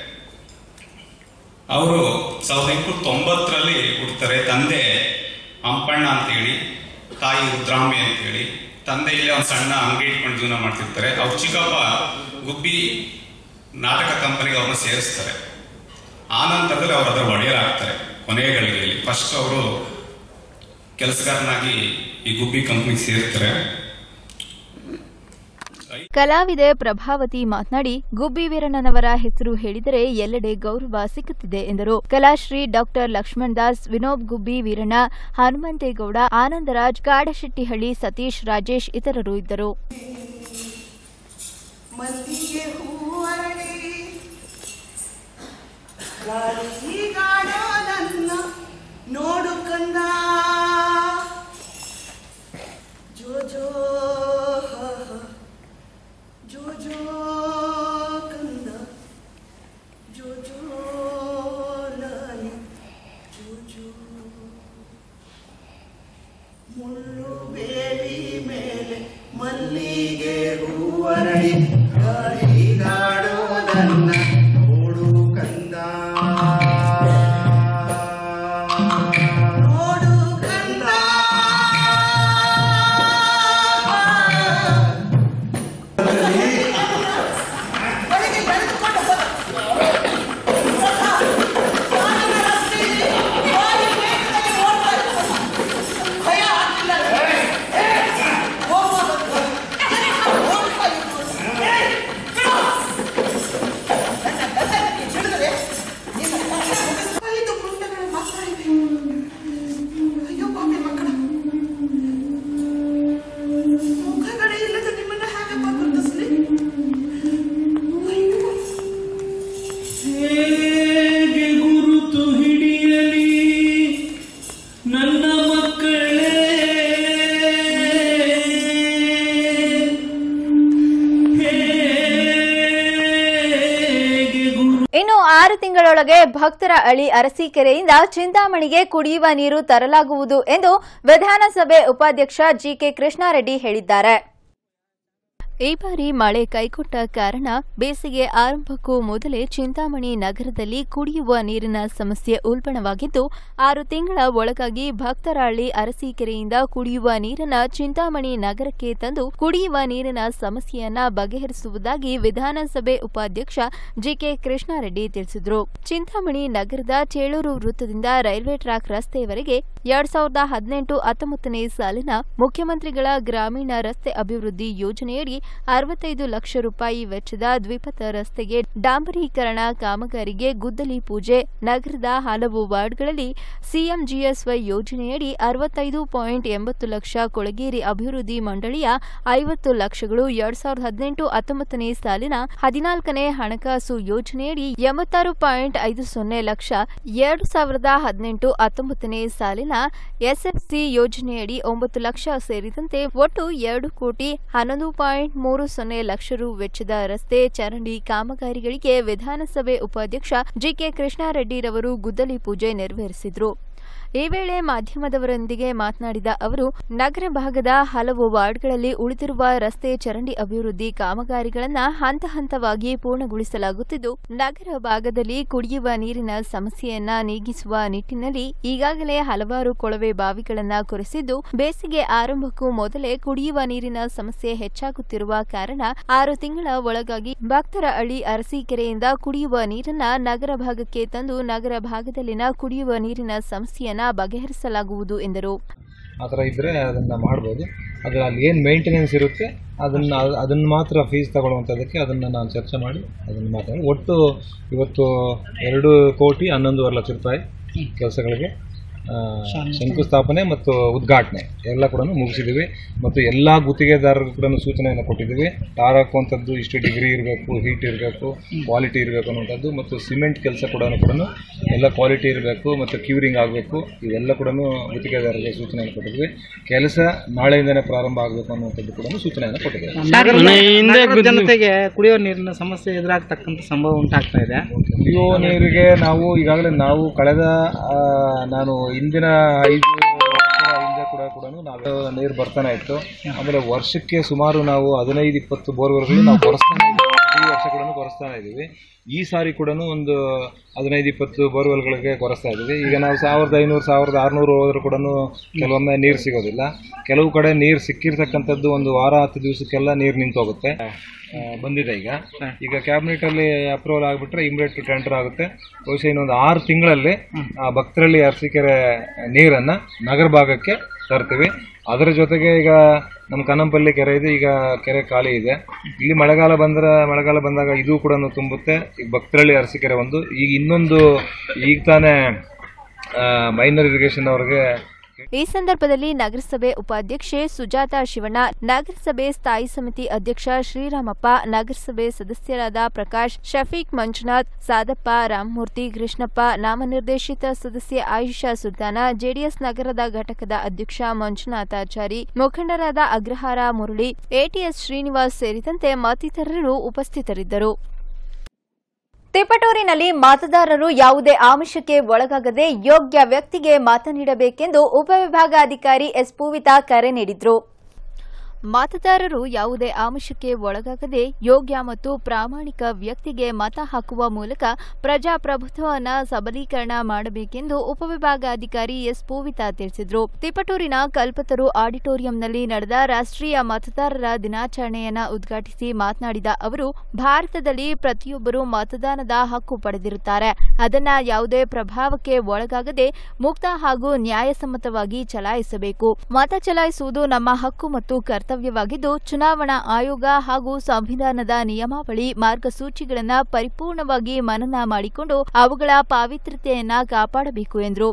ಅವರು ಸಾವಿರದ ಎಂಟುನೂರ ತೊಂಬತ್ತರಲ್ಲಿ ಹುಡ್ತಾರೆ ತಂದೆ ಅಂಪಣ್ಣ ಅಂತೇಳಿ ತಾಯಿ ರುದ್ರಾಂಬೆ ಅಂತೇಳಿ ತಂದೆ ಇಲ್ಲೇ ಒಂದು ಸಣ್ಣ ಅಂಗಡಿ ಇಟ್ಕೊಂಡು ಜೀವನ ಮಾಡ್ತಿರ್ತಾರೆ ಅವ್ರ ಚಿಕ್ಕಪ್ಪ ಗುಬ್ಬಿ ನಾಟಕ ಕಂಪನಿಗೆ ಅವ್ರನ್ನ ಸೇರಿಸ್ತಾರೆ ಆ ನಂತರದಲ್ಲಿ ಅವ್ರು ಅದರ ಒಡೆಯರಾಗ್ತಾರೆ ಕೊನೆಯ ಗಳಿಗೆಯಲ್ಲಿ ಫಸ್ಟ್ ಅವರು ಕೆಲಸಗಾರನಾಗಿ ಈ ಗುಬ್ಬಿ ಕಂಪ್ನಿಗೆ ಸೇರ್ತಾರೆ ಕಲಾವಿದೆ ಪ್ರಭಾವತಿ ಮಾತನಾಡಿ ಗುಬ್ಬಿ ವೀರಣ್ಣನವರ ಹೆಸರು ಹೇಳಿದರೆ ಎಲ್ಲೆಡೆ ಗೌರವ ಸಿಕ್ಕುತ್ತಿದೆ ಎಂದರು ಕಲಾಶ್ರೀ ಡಾಕ್ಟರ್ ಲಕ್ಷ್ಮಣ್ ದಾಸ್ ವಿನೋಬ್ ಗುಬ್ಬಿ ವೀರಣ್ಣ ಹನುಮಂತೇಗೌಡ ಆನಂದರಾಜ್ ಕಾಡಶೆಟ್ಟಿಹಳ್ಳಿ ಸತೀಶ್ ರಾಜೇಶ್ ಇತರರು ಇದ್ದರು ಮಲ್ಲಿಗೆ ಹೂವರಳಿ ಗಾಳಿಗಾಡೋ ನನ್ನ ನೋಡು ಕಂದ ಜೋ ಜೋ ಹ, ಹ. ಜೋ ಜೋ ಕಂದ ಜೋ ಜೋ ನಾನಿ ಜೋ ಜೋ ಮುಳ್ಳು ಬೇಲಿ ಮೇಲೆ ಮಲ್ಲಿಗೆ ಹೂವರಳಿ ಗಾಳಿಗಾಡೋ ನನ್ನ ನೋಡು ಕಂದ ನೋಡು ಕಂದ ಒಳಗೆ ಎಳೆದುಕೊಂಡು ಭಯ ಆಗ್ತಿಲ್ಲ ಐದು ಪುಂಡಗಳು ಮಾತ್ರ ಇವೆ ಅಯ್ಯೋ ಪಾಪಿ ಮಕ್ಕಳ ಮುಖಗಳೇ ಇಲ್ಲದ ನಿಮ್ಮನ್ನ ಹೇಗಪ್ಪ ಗುರುತಿಸ್ಲಿ ಅಯ್ಯೋ ಹೇಗೆ ಗುರುತು ಹಿಡಿಯಲಿ ನನ್ನ ಮಕ್ಕಳೇ ಇನ್ನು ಆರು ತಿಂಗಳೊಳಗೆ ಭಕ್ತರ ಅಳಿ ಅರಸೀಕೆರೆಯಿಂದ ಚಿಂತಾಮಣಿಗೆ ಕುಡಿಯುವ ನೀರು ತರಲಾಗುವುದು ಎಂದು ವಿಧಾನಸಭೆ ಉಪಾಧ್ಯಕ್ಷ ಜಿಕೆ ಕೃಷ್ಣಾರೆಡ್ಡಿ ಹೇಳಿದ್ದಾರೆ ಈ ಬಾರಿ ಮಳೆ ಕೈಕೊಟ್ಟ ಕಾರಣ ಬೇಸಿಗೆ ಆರಂಭಕ್ಕೂ ಮೊದಲೇ ಚಿಂತಾಮಣಿ ನಗರದಲ್ಲಿ ಕುಡಿಯುವ ನೀರಿನ ಸಮಸ್ಯೆ ಉಲ್ಬಣವಾಗಿದ್ದು ಆರು ತಿಂಗಳ ಒಳಗಾಗಿ ಭಕ್ತರಹಳ್ಳಿ ಅರಸೀಕೆರೆಯಿಂದ ಕುಡಿಯುವ ನೀರನ್ನ ಚಿಂತಾಮಣಿ ನಗರಕ್ಕೆ ತಂದು ಕುಡಿಯುವ ನೀರಿನ ಸಮಸ್ಯೆಯನ್ನ ಬಗೆಹರಿಸುವುದಾಗಿ ವಿಧಾನಸಭೆ ಉಪಾಧ್ಯಕ್ಷ ಜಿಕೆ ಕೃಷ್ಣಾರೆಡ್ಡಿ ತಿಳಿಸಿದರು ಚಿಂತಾಮಣಿ ನಗರದ ಚೇಳೂರು ವೃತ್ತದಿಂದ ರೈಲ್ವೆ ಟ್ರ್ಯಾಕ್ ರಸ್ತೆಯವರೆಗೆ ಎರಡ್ ಸಾವಿರದ ಹದಿನೆಂಟು ಹತ್ತೊಂಬತ್ತನೇ ಸಾಲಿನ ಮುಖ್ಯಮಂತ್ರಿಗಳ ಗ್ರಾಮೀಣ ರಸ್ತೆ ಅಭಿವೃದ್ಧಿ ಯೋಜನೆಯಡಿ ಅರವತ್ತೈದು ಲಕ್ಷ ರೂಪಾಯಿ ವೆಚ್ಚದ ದ್ವಿಪಥ ರಸ್ತೆಗೆ ಡಾಂಬರೀಕರಣ ಕಾಮಗಾರಿಗೆ ಗುದ್ದಲಿ ಪೂಜೆ ನಗರದ ಹಲವು ವಾರ್ಡ್ಗಳಲ್ಲಿ ಸಿಎಂಜಿಎಸ್ವೈ ಯೋಜನೆಯಡಿ ಅರವತ್ತೈದು ಪಾಯಿಂಟ್ ಎಂಬತ್ತು ಲಕ್ಷ ಕೊಳಗೇರಿ ಅಭಿವೃದ್ಧಿ ಮಂಡಳಿಯ ಐವತ್ತು ಲಕ್ಷಗಳು ಎರಡ್ ಸಾವಿರದ ಹದಿನೆಂಟು ಹತ್ತೊಂಬತ್ತನೇ ಸಾಲಿನ ಹದಿನಾಲ್ಕನೇ ಹಣಕಾಸು ಯೋಜನೆಯಡಿ ಎಂಬತ್ತಾರು ಪಾಯಿಂಟ್ ಐದು ಸೊನ್ನೆ ಲಕ್ಷ ಎರಡು ಸಾವಿರದ ಹದಿನೆಂಟು ಹತ್ತೊಂಬತ್ತನೇ ಸಾಲಿನ ಎಸ್ಎಫ್ಸಿ ಯೋಜನೆಯಡಿ ಒಂಬತ್ತು ಲಕ್ಷ ಸೇರಿದಂತೆ ಒಟ್ಟು ಎರಡು ಕೋಟಿ ಹನ್ನೊಂದು ಪಾಯಿಂಟ್ ಮೂರು ಸೊನ್ನೆ ಲಕ್ಷ ರು ವೆಚ್ಚದ ರಸ್ತೆ ಚರಂಡಿ ಕಾಮಗಾರಿಗಳಿಗೆ ವಿಧಾನಸಭೆ ಉಪಾಧ್ಯಕ್ಷ ಜಿಕೆ ಕೃಷ್ಣಾರೆಡ್ಡಿರವರು ಗುದ್ದಲಿ ಪೂಜೆ ನೆರವೇರಿಸಿದರು ಈ ವೇಳೆ ಮಾಧ್ಯಮದವರೊಂದಿಗೆ ಮಾತನಾಡಿದ ಅವರು ನಗರ ಭಾಗದ ಹಲವು ವಾರ್ಡ್ಗಳಲ್ಲಿ ಉಳಿದಿರುವ ರಸ್ತೆ ಚರಂಡಿ ಅಭಿವೃದ್ಧಿ ಕಾಮಗಾರಿಗಳನ್ನು ಹಂತ ಹಂತವಾಗಿ ಪೂರ್ಣಗೊಳಿಸಲಾಗುತ್ತಿದ್ದು ನಗರ ಭಾಗದಲ್ಲಿ ಕುಡಿಯುವ ನೀರಿನ ಸಮಸ್ಯೆಯನ್ನ ನೀಗಿಸುವ ನಿಟ್ಟಿನಲ್ಲಿ ಈಗಾಗಲೇ ಹಲವಾರು ಕೊಳವೆ ಬಾವಿಗಳನ್ನು ಕೊರೆಸಿದ್ದು ಬೇಸಿಗೆ ಆರಂಭಕ್ಕೂ ಮೊದಲೇ ಕುಡಿಯುವ ನೀರಿನ ಸಮಸ್ಯೆ ಹೆಚ್ಚಾಗುತ್ತಿರುವ ಕಾರಣ ಆರು ತಿಂಗಳ ಒಳಗಾಗಿ ಭಕ್ತರ ಹಳ್ಳಿ ಅರಸೀಕೆರೆಯಿಂದ ಕುಡಿಯುವ ನೀರನ್ನ ನಗರ ಭಾಗಕ್ಕೆ ತಂದು ನಗರ ಭಾಗದಲ್ಲಿನ ಕುಡಿಯುವ ನೀರಿನ ಸಮಸ್ಯೆಯನ್ನ ಬಗೆಹರಿಸಲಾಗುವುದು ಎಂದರು ಆ ಥರ ಇದ್ದರೆ ಅದನ್ನು ಮಾಡ್ಬೋದು ಆದರೆ ಅಲ್ಲಿ ಏನು ಮೇಂಟೆನೆನ್ಸ್ ಇರುತ್ತೆ ಅದನ್ನು ಅದನ್ನು ಮಾತ್ರ ಫೀಸ್ ತಗೊಳ್ಳುವಂಥದ್ದಕ್ಕೆ ಅದನ್ನು ನಾನು ಚರ್ಚೆ ಮಾಡಿ ಅದನ್ನು ಮಾತಾಡಿ ಒಟ್ಟು ಇವತ್ತು ಎರಡು ಕೋಟಿ ಹನ್ನೊಂದುವರೆ ಲಕ್ಷ ರೂಪಾಯಿ ಕೆಲಸಗಳಿಗೆ ಆ, ಶಂಕುಸ್ಥಾಪನೆ ಮತ್ತು ಉದ್ಘಾಟನೆ ಎಲ್ಲ ಕೂಡ ಮುಗಿಸಿದ್ದೀವಿ ಮತ್ತು ಎಲ್ಲ ಗುತ್ತಿಗೆದಾರರಿಗೂ ಕೂಡ ಸೂಚನೆಯನ್ನು ಕೊಟ್ಟಿದ್ದೀವಿ ಟಾರ್ ಹಾಕುವಂಥದ್ದು ಇಷ್ಟು ಡಿಗ್ರಿ ಇರಬೇಕು ಹೀಟ್ ಇರಬೇಕು ಕ್ವಾಲಿಟಿ ಇರಬೇಕು ಅನ್ನುವಂಥದ್ದು ಮತ್ತು ಸಿಮೆಂಟ್ ಕೆಲಸ ಕೂಡ ಕೂಡ ಎಲ್ಲ ಕ್ವಾಲಿಟಿ ಇರಬೇಕು ಮತ್ತು ಕ್ಯೂರಿಂಗ್ ಆಗಬೇಕು ಇವೆಲ್ಲ ಕೂಡ ಗುತ್ತಿಗೆದಾರರಿಗೆ ಸೂಚನೆಯನ್ನು ಕೊಟ್ಟಿದ್ವಿ ಕೆಲಸ ನಾಳೆಯಿಂದನೇ ಪ್ರಾರಂಭ ಆಗಬೇಕು ಅನ್ನುವಂಥದ್ದು ಕೂಡ ಸೂಚನೆಯನ್ನು ಕೊಟ್ಟಿದ್ದೀವಿ ನಗರದ ಜನತೆಗೆ ಕುಡಿಯೋ ನೀರಿನ ಸಮಸ್ಯೆ ಎದುರಾಗ್ತಕ್ಕಂಥ ಸಂಭವ ಉಂಟಾಗ್ತಾ ಇದೆ ಕುಡಿಯುವ ನೀರಿಗೆ ನಾವು ಈಗಾಗಲೇ ನಾವು ಕಳೆದ ಆ, ನಾನು ಹಿಂದಿನ ಐದು ವರ್ಷದ ಹಿಂದೆ ಕೂಡ ಕೂಡ ನಾವು ನೀರು ಬರ್ತಾನೆ ಇತ್ತು ಆಮೇಲೆ ವರ್ಷಕ್ಕೆ ಸುಮಾರು ನಾವು ಹದಿನೈದು ಇಪ್ಪತ್ತು ಬೋರ್ವೆಲ್ಗಳು ನಾವು ಕೊರೆಸ್ತಾನೆ ಇದ್ದೀವಿ ಈ ವರ್ಷ ಕೂಡ ಕೊರೆಸ್ತಾನೆ ಇದ್ದೀವಿ ಈ ಸಾರಿ ಕೂಡ ಒಂದು ಹದಿನೈದು ಇಪ್ಪತ್ತು ಬೋರ್ವೆಲ್ಗಳಿಗೆ ಕೊರೆಸ್ತಾ ಇದ್ದೀವಿ ಈಗ ನಾವು ಸಾವಿರದ ಐನೂರು ಸಾವಿರದ ಆರುನೂರು ಹೋದರೂ ಕೂಡ ಕೆಲವೊಮ್ಮೆ ನೀರು ಸಿಗೋದಿಲ್ಲ ಕೆಲವು ಕಡೆ ನೀರು ಸಿಕ್ಕಿರ್ತಕ್ಕಂಥದ್ದು ಒಂದು ವಾರ ಹತ್ತು ದಿವಸಕ್ಕೆಲ್ಲ ನೀರು ನಿಂತೋಗುತ್ತೆ ಆ, ಬಂದಿದೆ ಈಗ ಈಗ ಕ್ಯಾಬಿನೆಟ್ ಅಲ್ಲಿ ಅಪ್ರೂವಲ್ ಆಗಿಬಿಟ್ರೆ ಇಮಿಡಿಯೇಟ್ ಟೆಂಡರ್ ಆಗುತ್ತೆ ಬಹುಶಃ ಇನ್ನೊಂದು ಆರು ತಿಂಗಳಲ್ಲಿ ಆ ಭಕ್ತರಳ್ಳಿ ಅರಸೀಕೆರೆ ನೀರನ್ನ ನಗರ ಭಾಗಕ್ಕೆ ತರ್ತೀವಿ ಅದರ ಜೊತೆಗೆ ಈಗ ನಮ್ಮ ಕನ್ನಂಪಲ್ಲಿ ಕೆರೆ ಇದೆ ಈಗ ಕೆರೆ ಖಾಲಿ ಇದೆ ಇಲ್ಲಿ ಮಳೆಗಾಲ ಬಂದ್ರೆ ಮಳೆಗಾಲ ಬಂದಾಗ ಇದು ಕೂಡ ತುಂಬುತ್ತೆ ಈಗ ಭಕ್ತರಳ್ಳಿ ಅರಸೀಕೆರೆ ಒಂದು ಈಗ ಇನ್ನೊಂದು ಈಗ ತಾನೇ ಮೈನರ್ ಇರಿಗೇಷನ್ ಅವ್ರಿಗೆ ಈ ಸಂದರ್ಭದಲ್ಲಿ ನಗರಸಭೆ ಉಪಾಧ್ಯಕ್ಷೆ ಸುಜಾತ ಶಿವಣ್ಣ ನಗರಸಭೆ ಸ್ಥಾಯಿ ಸಮಿತಿ ಅಧ್ಯಕ್ಷ ಶ್ರೀರಾಮಪ್ಪ ನಗರಸಭೆ ಸದಸ್ಯರಾದ ಪ್ರಕಾಶ್ ಶಫೀಕ್ ಮಂಜುನಾಥ್ ಸಾದಪ್ಪ ರಾಮಮೂರ್ತಿ ಕೃಷ್ಣಪ್ಪ ನಾಮನಿರ್ದೇಶಿತ ಸದಸ್ಯೆ ಆಯುಷಾ ಸುಲ್ತಾನ ಜೆಡಿಎಸ್ ನಗರದ ಘಟಕದ ಅಧ್ಯಕ್ಷ ಮಂಜುನಾಥಾಚಾರಿ ಮುಖಂಡರಾದ ಅಗ್ರಹಾರ ಮುರಳಿ ಎಟಿಎಸ್ ಶ್ರೀನಿವಾಸ್ ಸೇರಿದಂತೆ ಮತ್ತಿತರರು ಉಪಸ್ಥಿತರಿದ್ದರು ತಿಪಟೂರಿನಲ್ಲಿ ಮತದಾರರು ಯಾವುದೇ ಆಮಿಷಕ್ಕೆ ಒಳಗಾಗದೆ ಯೋಗ್ಯ ವ್ಯಕ್ತಿಗೆ ಮತ ನೀಡಬೇಕೆಂದು ಉಪವಿಭಾಗಾಧಿಕಾರಿ ಎಸ್ ಪೂವಿತಾ ಕರೆ ನೀಡಿದ್ರು ಮತದಾರರು ಯಾವುದೇ ಆಮಿಷಕ್ಕೆ ಒಳಗಾಗದೆ ಯೋಗ್ಯ ಮತ್ತು ಪ್ರಾಮಾಣಿಕ ವ್ಯಕ್ತಿಗೆ ಮತ ಹಾಕುವ ಮೂಲಕ ಪ್ರಜಾಪ್ರಭುತ್ವವನ್ನ ಸಬಲೀಕರಣ ಮಾಡಬೇಕೆಂದು ಉಪವಿಭಾಗಾಧಿಕಾರಿ ಎಸ್ ಪೂವಿತಾ ತಿಳಿಸಿದರು ತಿಪಟೂರಿನ ಕಲ್ಪತರು ಆಡಿಟೋರಿಯಂನಲ್ಲಿ ನಡೆದ ರಾಷ್ಟ್ರೀಯ ಮತದಾರರ ದಿನಾಚರಣೆಯನ್ನ ಉದ್ಘಾಟಿಸಿ ಮಾತನಾಡಿದ ಅವರು ಭಾರತದಲ್ಲಿ ಪ್ರತಿಯೊಬ್ಬರು ಮತದಾನದ ಹಕ್ಕು ಪಡೆದಿರುತ್ತಾರೆ ಅದನ್ನ ಯಾವುದೇ ಪ್ರಭಾವಕ್ಕೆ ಒಳಗಾಗದೆ ಮುಕ್ತ ಹಾಗೂ ನ್ಯಾಯಸಮ್ಮತವಾಗಿ ಚಲಾಯಿಸಬೇಕು ಮತ ಚಲಾಯಿಸುವುದು ನಮ್ಮ ಹಕ್ಕು ಮತ್ತು ಕರ್ತವ್ಯವಾಗಿದ್ದು ಚುನಾವಣಾ ಆಯೋಗ ಹಾಗೂ ಸಂವಿಧಾನದ ನಿಯಮಾವಳಿ ಮಾರ್ಗಸೂಚಿಗಳನ್ನು ಪರಿಪೂರ್ಣವಾಗಿ ಮನನ ಮಾಡಿಕೊಂಡು ಅವುಗಳ ಪಾವಿತ್ರ್ಯತೆಯನ್ನ ಕಾಪಾಡಬೇಕು ಎಂದರು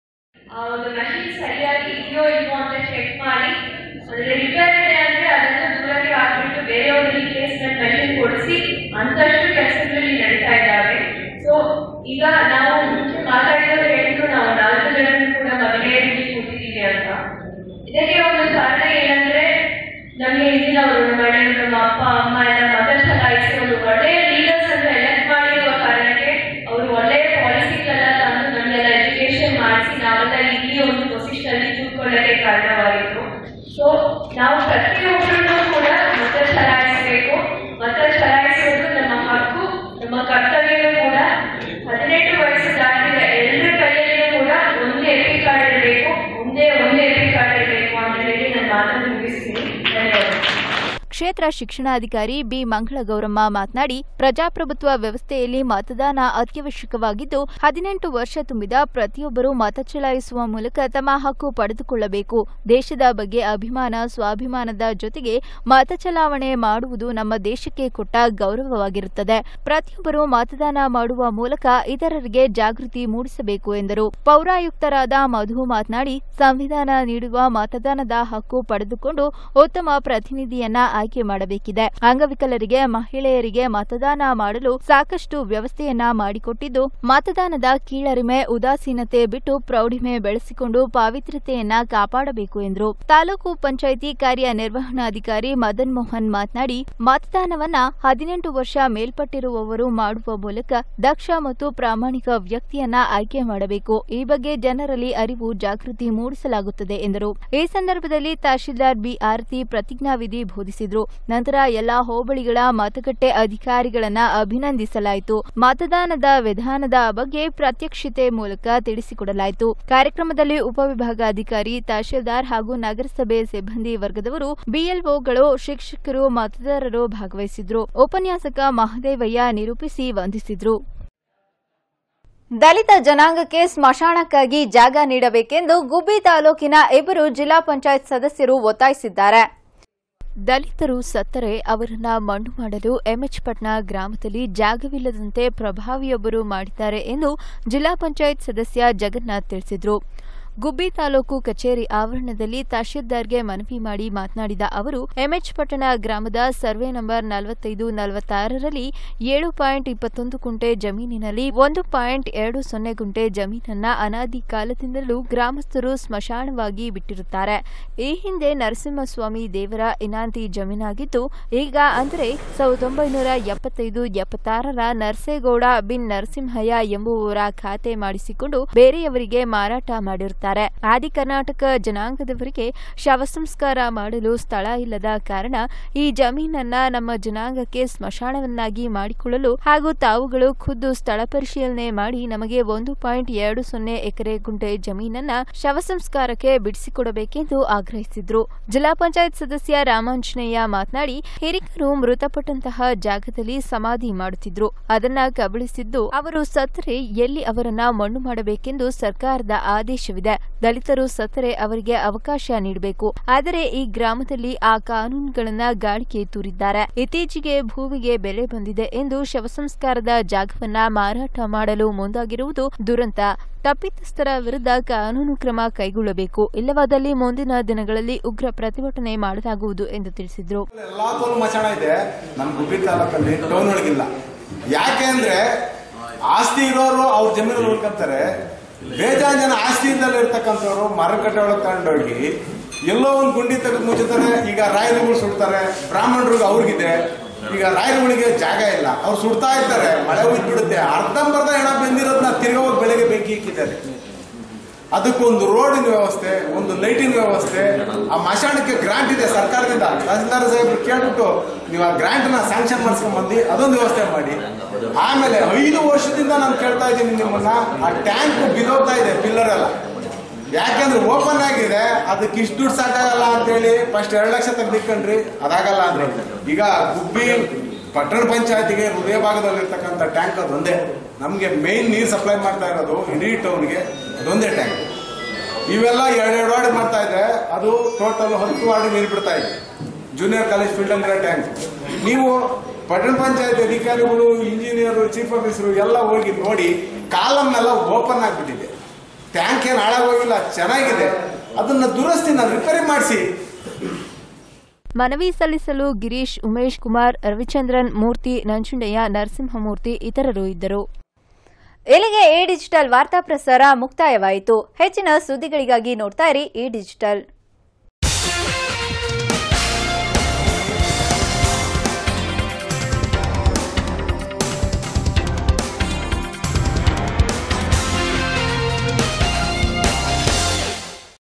ಆ ಒಂದು ಮಷೀನ್ ಸರಿಯಾಗಿ ಇದೆಯೋ ಇಲ್ವೋ ಅಂತ ಚೆಕ್ ಮಾಡಿ ಅದ್ರಲ್ಲಿ ರಿಪೇರ್ ಇದೆ ಅಂದ್ರೆ ಅದನ್ನ ದೂರಕ್ಕೆ ಹಾಕ್ಬಿಟ್ಟು ಬೇರೆಯವ್ರಿಗೆ ರಿಪ್ಲೇಸ್ಮೆಂಟ್ ಮಷೀನ್ ಕೊಡಿಸಿ ಅಂತಷ್ಟು ಕೆಲಸಗಳಲ್ಲಿ ನಡೀತಾ ಇದ್ದಾವೆ ಸೊ ಈಗ ನಾವು ಮುಂಚೆ ಮಾತಾಡಿದವರು ಹೇಳಿದ್ರು ನಾವು ನಾಲ್ಕು ಜನರನ್ನು ಕೂಡ ಮಹಿಳೆಯರಿಗೆ ಕೊಟ್ಟಿದ್ದೀವಿ ಅಂತ ಇದಕ್ಕೆ ಒಂದು ಕಾರಣ ಏನಂದ್ರೆ ನಮಗೆ ಹಿಂದಿನವರು ನಮ್ಮ ಮನೆಯವರು ನಮ್ಮ ಅಪ್ಪ ಅಮ್ಮ ಎಲ್ಲ ಮತ ಚಲಾಯಿಸಿ ಒಂದು ಒಳ್ಳೆಯ ಲೀಡರ್ಸ್ ಅಂತ ಎಲೆಕ್ಟ್ ಮಾಡಿರುವ ಕಾರಣಕ್ಕೆ ಅವರು ಒಳ್ಳೆಯ ಪಾಲಿಸಿಗಳೆಲ್ಲ ತಂದು ನಮಗೆಲ್ಲ ಎಜುಕೇಶನ್ ಮಾಡಿಸಿ ನಾವೆಲ್ಲ ಇಲ್ಲಿ ಒಂದು ಪೊಸಿಷನ್ ಅಲ್ಲಿ ಕೂತ್ಕೊಳ್ಳಕ್ಕೆ ಕಾರಣವಾಗಿತ್ತು ಸೊ ನಾವು ಪ್ರತಿಯೊಬ್ಬರನ್ನು ಕೂಡ ಮತ ಚಲಾಯಿಸಬೇಕು ಮತ ಚಲಾಯಿಸುವುದು ನಮ್ಮ ಹಕ್ಕು ನಮ್ಮ ಕರ್ತವ್ಯವೂ ಕೂಡ ಹದಿನೆಂಟು ವಯಸ್ಸು ದಾಟಿದ ಎಲ್ಲರ ಕೈಯಲ್ಲಿಯೂ ಕೂಡ ಒಂದೇ ಎಪಿ ಕಾರ್ಡ್ ಇರಬೇಕು ಒಂದೇ ಒಂದೇ ಎಪಿ ಕಾರ್ಡ್ ಇರಬೇಕು ಅಂತ ಹೇಳಿ ನಾನು ಮಾತನ್ನು ಮುಗಿಸ್ತೀನಿ ಧನ್ಯವಾದ ಕ್ಷೇತ್ರ ಶಿಕ್ಷಣಾಧಿಕಾರಿ ಬಿ ಮಂಗಳಗೌರಮ್ಮ ಮಾತನಾಡಿ ಪ್ರಜಾಪ್ರಭುತ್ವ ವ್ಯವಸ್ಥೆಯಲ್ಲಿ ಮತದಾನ ಅತ್ಯವಶ್ಯಕವಾಗಿದ್ದು ಹದಿನೆಂಟು ವರ್ಷ ತುಂಬಿದ ಪ್ರತಿಯೊಬ್ಬರೂ ಮತ ಚಲಾಯಿಸುವ ಮೂಲಕ ತಮ್ಮ ಹಕ್ಕು ಪಡೆದುಕೊಳ್ಳಬೇಕು ದೇಶದ ಬಗ್ಗೆ ಅಭಿಮಾನ ಸ್ವಾಭಿಮಾನದ ಜೊತೆಗೆ ಮತ ಚಲಾವಣೆ ಮಾಡುವುದು ನಮ್ಮ ದೇಶಕ್ಕೆ ಕೊಟ್ಟ ಗೌರವವಾಗಿರುತ್ತದೆ ಪ್ರತಿಯೊಬ್ಬರು ಮತದಾನ ಮಾಡುವ ಮೂಲಕ ಇತರರಿಗೆ ಜಾಗೃತಿ ಮೂಡಿಸಬೇಕು ಎಂದರು ಪೌರಾಯುಕ್ತರಾದ ಮಧು ಮಾತನಾಡಿ ಸಂವಿಧಾನ ನೀಡುವ ಮತದಾನದ ಹಕ್ಕು ಪಡೆದುಕೊಂಡು ಉತ್ತಮ ಪ್ರತಿನಿಧಿಯನ್ನ ಆಯ್ಕೆ ಮಾಡಬೇಕಿದೆ ಅಂಗವಿಕಲರಿಗೆ ಮಹಿಳೆಯರಿಗೆ ಮತದಾನ ಮಾಡಲು ಸಾಕಷ್ಟು ವ್ಯವಸ್ಥೆಯನ್ನ ಮಾಡಿಕೊಟ್ಟಿದ್ದು ಮತದಾನದ ಕೀಳರಿಮೆ ಉದಾಸೀನತೆ ಬಿಟ್ಟು ಪ್ರೌಢಿಮೆ ಬೆಳೆಸಿಕೊಂಡು ಪಾವಿತ್ರ್ಯತೆಯನ್ನ ಕಾಪಾಡಬೇಕು ಎಂದರು ತಾಲೂಕು ಪಂಚಾಯಿತಿ ಕಾರ್ಯನಿರ್ವಹಣಾಧಿಕಾರಿ ಮದನ್ ಮೋಹನ್ ಮಾತನಾಡಿ ಮತದಾನವನ್ನ ಹದಿನೆಂಟು ವರ್ಷ ಮೇಲ್ಪಟ್ಟಿರುವವರು ಮಾಡುವ ಮೂಲಕ ದಕ್ಷ ಮತ್ತು ಪ್ರಾಮಾಣಿಕ ವ್ಯಕ್ತಿಯನ್ನ ಆಯ್ಕೆ ಮಾಡಬೇಕು ಈ ಬಗ್ಗೆ ಜನರಲ್ಲಿ ಅರಿವು ಜಾಗೃತಿ ಮೂಡಿಸಲಾಗುತ್ತದೆ ಎಂದರು ಈ ಸಂದರ್ಭದಲ್ಲಿ ತಹಶೀಲ್ದಾರ್ ಬಿ ಆರತಿ ಪ್ರತಿಜ್ಞಾವಿಧಿ ಬೋಧಿಸಿದ್ರು ನಂತರ ಎಲ್ಲಾ ಹೋಬಳಿಗಳ ಮತಗಟ್ಟೆ ಅಧಿಕಾರಿಗಳನ್ನ ಅಭಿನಂದಿಸಲಾಯಿತು ಮತದಾನದ ವಿಧಾನದ ಬಗ್ಗೆ ಪ್ರಾತ್ಯಕ್ಷಿತೆ ಮೂಲಕ ತಿಳಿಸಿಕೊಡಲಾಯಿತು ಕಾರ್ಯಕ್ರಮದಲ್ಲಿ ಉಪವಿಭಾಗಾಧಿಕಾರಿ ತಹಶೀಲ್ದಾರ್ ಹಾಗೂ ನಗರಸಭೆ ಸಿಬ್ಬಂದಿ ವರ್ಗದವರು ಬಿಎಲ್ಒಗಳು ಶಿಕ್ಷಕರು ಮತದಾರರು ಭಾಗವಹಿಸಿದ್ರು ಉಪನ್ಯಾಸಕ ಮಹದೇವಯ್ಯ ನಿರೂಪಿಸಿ ವಂದಿಸಿದ್ರು ದಲಿತ ಜನಾಂಗಕ್ಕೆ ಸ್ಮಶಾನಕ್ಕಾಗಿ ಜಾಗ ನೀಡಬೇಕೆಂದು ಗುಬ್ಬಿ ತಾಲೂಕಿನ ಇಬ್ಬರು ಜಿಲ್ಲಾ ಪಂಚಾಯತ್ ಸದಸ್ಯರು ಒತ್ತಾಯಿಸಿದ್ದಾರೆ ದಲಿತರು ಸತ್ತರೆ ಅವರನ್ನ ಮಣ್ಣು ಮಾಡಲು ಎಂಎಚ್ ಪಟ್ನಾ ಗ್ರಾಮದಲ್ಲಿ ಜಾಗವಿಲ್ಲದಂತೆ ಪ್ರಭಾವಿಯೊಬ್ಬರು ಮಾಡಿದ್ದಾರೆ ಎಂದು ಜಿಲ್ಲಾ ಪಂಚಾಯತ್ ಸದಸ್ಯ ಜಗನ್ನಾಥ್ ತಿಳಿಸಿದರು ಗುಬ್ಬಿ ತಾಲೂಕು ಕಚೇರಿ ಆವರಣದಲ್ಲಿ ತಹಶೀಲ್ದಾರ್ಗೆ ಮನವಿ ಮಾಡಿ ಮಾತನಾಡಿದ ಅವರು ಎಂಎಚ್ ಪಟ್ಟಣ ಗ್ರಾಮದ ಸರ್ವೆ ನಂಬರ್ ನಲವತ್ತೈದು ನಲವತ್ತಾರರಲ್ಲಿ ಏಳು ಪಾಯಿಂಟ್ ಇಪ್ಪತ್ತೊಂದು ಕುಂಟೆ ಜಮೀನಿನಲ್ಲಿ ಒಂದು ಪಾಯಿಂಟ್ ಎರಡು ಸೊನ್ನೆ ಗುಂಟೆ ಜಮೀನನ್ನ ಅನಾದಿ ಕಾಲದಿಂದಲೂ ಗ್ರಾಮಸ್ಥರು ಸ್ಮಶಾನವಾಗಿ ಬಿಟ್ಟಿರುತ್ತಾರೆ ಈ ಹಿಂದೆ ನರಸಿಂಹಸ್ವಾಮಿ ದೇವರ ಇನಾಂತಿ ಜಮೀನಾಗಿದ್ದು ಈಗ ಅಂದರೆ ಸಾವಿರದ ಒಂಬೈನೂರ ಎಪ್ಪತ್ತೈದು ಎಪ್ಪತ್ತಾರರ ನರಸೇಗೌಡ ಬಿನ್ ನರಸಿಂಹಯ್ಯ ಎಂಬುವವರ ಖಾತೆ ಮಾಡಿಸಿಕೊಂಡು ಬೇರೆಯವರಿಗೆ ಮಾರಾಟ ಮಾಡಿರುತ್ತಾರೆ ಆದಿ ಕರ್ನಾಟಕ ಜನಾಂಗದವರಿಗೆ ಶವ ಸಂಸ್ಕಾರ ಮಾಡಲು ಸ್ಥಳ ಇಲ್ಲದ ಕಾರಣ ಈ ಜಮೀನನ್ನ ನಮ್ಮ ಜನಾಂಗಕ್ಕೆ ಸ್ಮಶಾನವನ್ನಾಗಿ ಮಾಡಿಕೊಳ್ಳಲು ಹಾಗೂ ತಾವುಗಳು ಖುದ್ದು ಸ್ಥಳ ಪರಿಶೀಲನೆ ಮಾಡಿ ನಮಗೆ ಒಂದು ಪಾಯಿಂಟ್ ಎರಡು ಸೊನ್ನೆ ಎಕರೆ ಗುಂಟೆ ಜಮೀನನ್ನ ಶವ ಸಂಸ್ಕಾರಕ್ಕೆ ಬಿಡಿಸಿಕೊಡಬೇಕೆಂದು ಆಗ್ರಹಿಸಿದ್ರು ಜಿಲ್ಲಾ ಪಂಚಾಯತ್ ಸದಸ್ಯ ರಾಮಾಂಜನೇಯ ಮಾತನಾಡಿ ಹಿರಿಕರು ಮೃತಪಟ್ಟಂತಹ ಜಾಗದಲ್ಲಿ ಸಮಾಧಿ ಮಾಡುತ್ತಿದ್ರು ಅದನ್ನ ಕಬಳಿಸಿದ್ದು ಅವರು ಸತ್ತರೆ ಎಲ್ಲಿ ಅವರನ್ನ ಮಣ್ಣು ಮಾಡಬೇಕೆಂದು ಸರ್ಕಾರದ ಆದೇಶವಿದೆ ದಲಿತರು ಸತ್ತರೆ ಅವರಿಗೆ ಅವಕಾಶ ನೀಡಬೇಕು ಆದರೆ ಈ ಗ್ರಾಮದಲ್ಲಿ ಆ ಕಾನೂನುಗಳನ್ನ ಗಾಳಿಗೆ ತೂರಿದ್ದಾರೆ ಇತ್ತೀಚೆಗೆ ಭೂಮಿಗೆ ಬೆಲೆ ಬಂದಿದೆ ಎಂದು ಶವ ಸಂಸ್ಕಾರದ ಜಾಗವನ್ನ ಮಾರಾಟ ಮಾಡಲು ಮುಂದಾಗಿರುವುದು ದುರಂತ ತಪ್ಪಿತಸ್ಥರ ವಿರುದ್ಧ ಕಾನೂನು ಕ್ರಮ ಕೈಗೊಳ್ಳಬೇಕು ಇಲ್ಲವಾದಲ್ಲಿ ಮುಂದಿನ ದಿನಗಳಲ್ಲಿ ಉಗ್ರ ಪ್ರತಿಭಟನೆ ಮಾಡಲಾಗುವುದು ಎಂದು ತಿಳಿಸಿದರು ಎಲ್ಲಾ ತೋಲು ಮಚಾಣ ಇದೆ ನಮ್ಮ ಗುಬ್ಬಿ ತಾಲೂಕಲ್ಲಿ ಟೌನ್ ಒಳಗಿಲ್ಲ ಯಾಕೆ ಅಂದ್ರೆ ಆಸ್ತಿ ಇರೋರು ಅವ್ರ ಜಮೀನಲ್ಲಿ ಉಳ್ಕೊಂತಾರೆ ಬೇಜಾನ್ ಜನ ಆಸ್ತಿ ಇಲ್ದಲ್ಲ ಇರ್ತಕ್ಕಂಥವ್ರು ಮಾರುಕಟ್ಟೆ ಒಳಗೆ ತಗೊಂಡೋಗಿ ಎಲ್ಲೋ ಒಂದು ಗುಂಡಿ ತೆಗೆದು ಮುಚ್ಚುತ್ತಾರೆ ಈಗ ರಾಯರುಗಳು ಸುಡ್ತಾರೆ ಬ್ರಾಹ್ಮಣರಿಗೆ ಅವ್ರಿಗಿದೆ ಈಗ ರಾಯರುಗಳಿಗೆ ಜಾಗ ಇಲ್ಲ ಅವ್ರು ಸುಡ್ತಾ ಇರ್ತಾರೆ ಮಳೆ ಹೋಗಿ ಬಿಡುತ್ತೆ ಅರ್ಧಂಬರ್ಧ ಹೆಣ ಬೆಂದಿರೋದನ್ನ ತಿರ್ಗಾ ಹೋಗಿ ಬೆಳಗ್ಗೆ ಬೆಂಕಿ ಇಕ್ಕಿದ್ದಾರೆ ಅದಕ್ಕೊಂದು ರೋಡಿನ ವ್ಯವಸ್ಥೆ ಒಂದು ಲೈಟಿನ ವ್ಯವಸ್ಥೆ ಆ ಮಶಾಣಕ್ಕೆ ಗ್ರಾಂಟ್ ಇದೆ ಸರ್ಕಾರದಿಂದ ತಹಸೀಲ್ದಾರ್ ಸಾಹೇಬ್ರು ಕೇಳ್ಬಿಟ್ಟು ನೀವು ಆ ಗ್ರಾಂಟ್ ನ ಸ್ಯಾಂಕ್ಷನ್ ಮಾಡಿಸ್ಕೊಂಡ್ ಬಂದು ಅದೊಂದು ವ್ಯವಸ್ಥೆ ಮಾಡಿ ಆಮೇಲೆ ಐದು ವರ್ಷದಿಂದ ನಾನು ಕೇಳ್ತಾ ಇದ್ದೀನಿ ನಿಮ್ಮನ್ನ ಆ ಟ್ಯಾಂಕ್ ಬಿದೋಗ್ತಾ ಇದೆ ಪಿಲ್ಲರ್ ಎಲ್ಲ ಯಾಕೆಂದ್ರೆ ಓಪನ್ ಆಗಿದೆ ಅದಕ್ಕೆ ಇಷ್ಟು ದುಡ್ಡು ಸಾಕಾಗಲ್ಲ ಅಂತೇಳಿ ಫಸ್ಟ್ ಎರಡು ಲಕ್ಷ ತೆಗ್ದಿಕ್ಕಂಡ್ರಿ ಅದಾಗಲ್ಲ ಅಂದ್ರೆ ಈಗ ಗುಬ್ಬಿ ಪಟ್ಟಣ ಪಂಚಾಯತಿಗೆ ಹೃದಯ ಭಾಗದಲ್ಲಿರ್ತಕ್ಕಂಥ ಟ್ಯಾಂಕ್ ಅದೊಂದೇ ನಮಗೆ ಮೇನ್ ನೀರು ಸಪ್ಲೈ ಮಾಡ್ತಾ ಇರೋದು ಇಡೀ ಟೌನ್ಗೆ ಅದೊಂದೇ ಟ್ಯಾಂಕ್ ಇವೆಲ್ಲ ಎರಡೆರಡು ವಾರ್ಡ್ ಮಾಡ್ತಾ ಇದೆ ಅದು ಟೋಟಲ್ ಹತ್ತು ವಾರ್ಡ್ ನೀರು ಬಿಡ್ತಾ ಇದೆ ಜೂನಿಯರ್ ಕಾಲೇಜ್ ಫೀಲ್ಡ್ ಅಂದ್ರೆ ಟ್ಯಾಂಕ್ ನೀವು ಪಟ್ಟಣ ಪಂಚಾಯತ್ ಅಧಿಕಾರಿಗಳು ಇಂಜಿನಿಯರ್ ಚೀಫ್ ಆಫೀಸರು ಎಲ್ಲ ಹೋಗಿ ನೋಡಿ ಕಾಲಮ್ ಎಲ್ಲ ಓಪನ್ ಆಗಿಬಿಟ್ಟಿದೆ ಟ್ಯಾಂಕ್ ಏನು ಹಾಳಾಗೋಗಿಲ್ಲ ಚೆನ್ನಾಗಿದೆ ಅದನ್ನ ದುರಸ್ತಿನ ರಿಪೇರಿ ಮಾಡಿಸಿ ಮನವಿ ಸಲ್ಲಿಸಲು ಗಿರೀಶ್ ಉಮೇಶ್ ಕುಮಾರ್ ರವಿಚಂದ್ರನ್ ಮೂರ್ತಿ ನಂಜುಂಡಯ್ಯ ನರಸಿಂಹಮೂರ್ತಿ ಇತರರು ಇದ್ದರು ಇಲ್ಲಿಗೆ ಎ ಡಿಜಿಟಲ್ ವಾರ್ತಾ ಪ್ರಸಾರ ಮುಕ್ತಾಯವಾಯಿತು ಹೆಚ್ಚಿನ ಸುದ್ದಿಗಳಿಗಾಗಿ ನೋಡ್ತಾ ಇರಿ ಎ ಡಿಜಿಟಲ್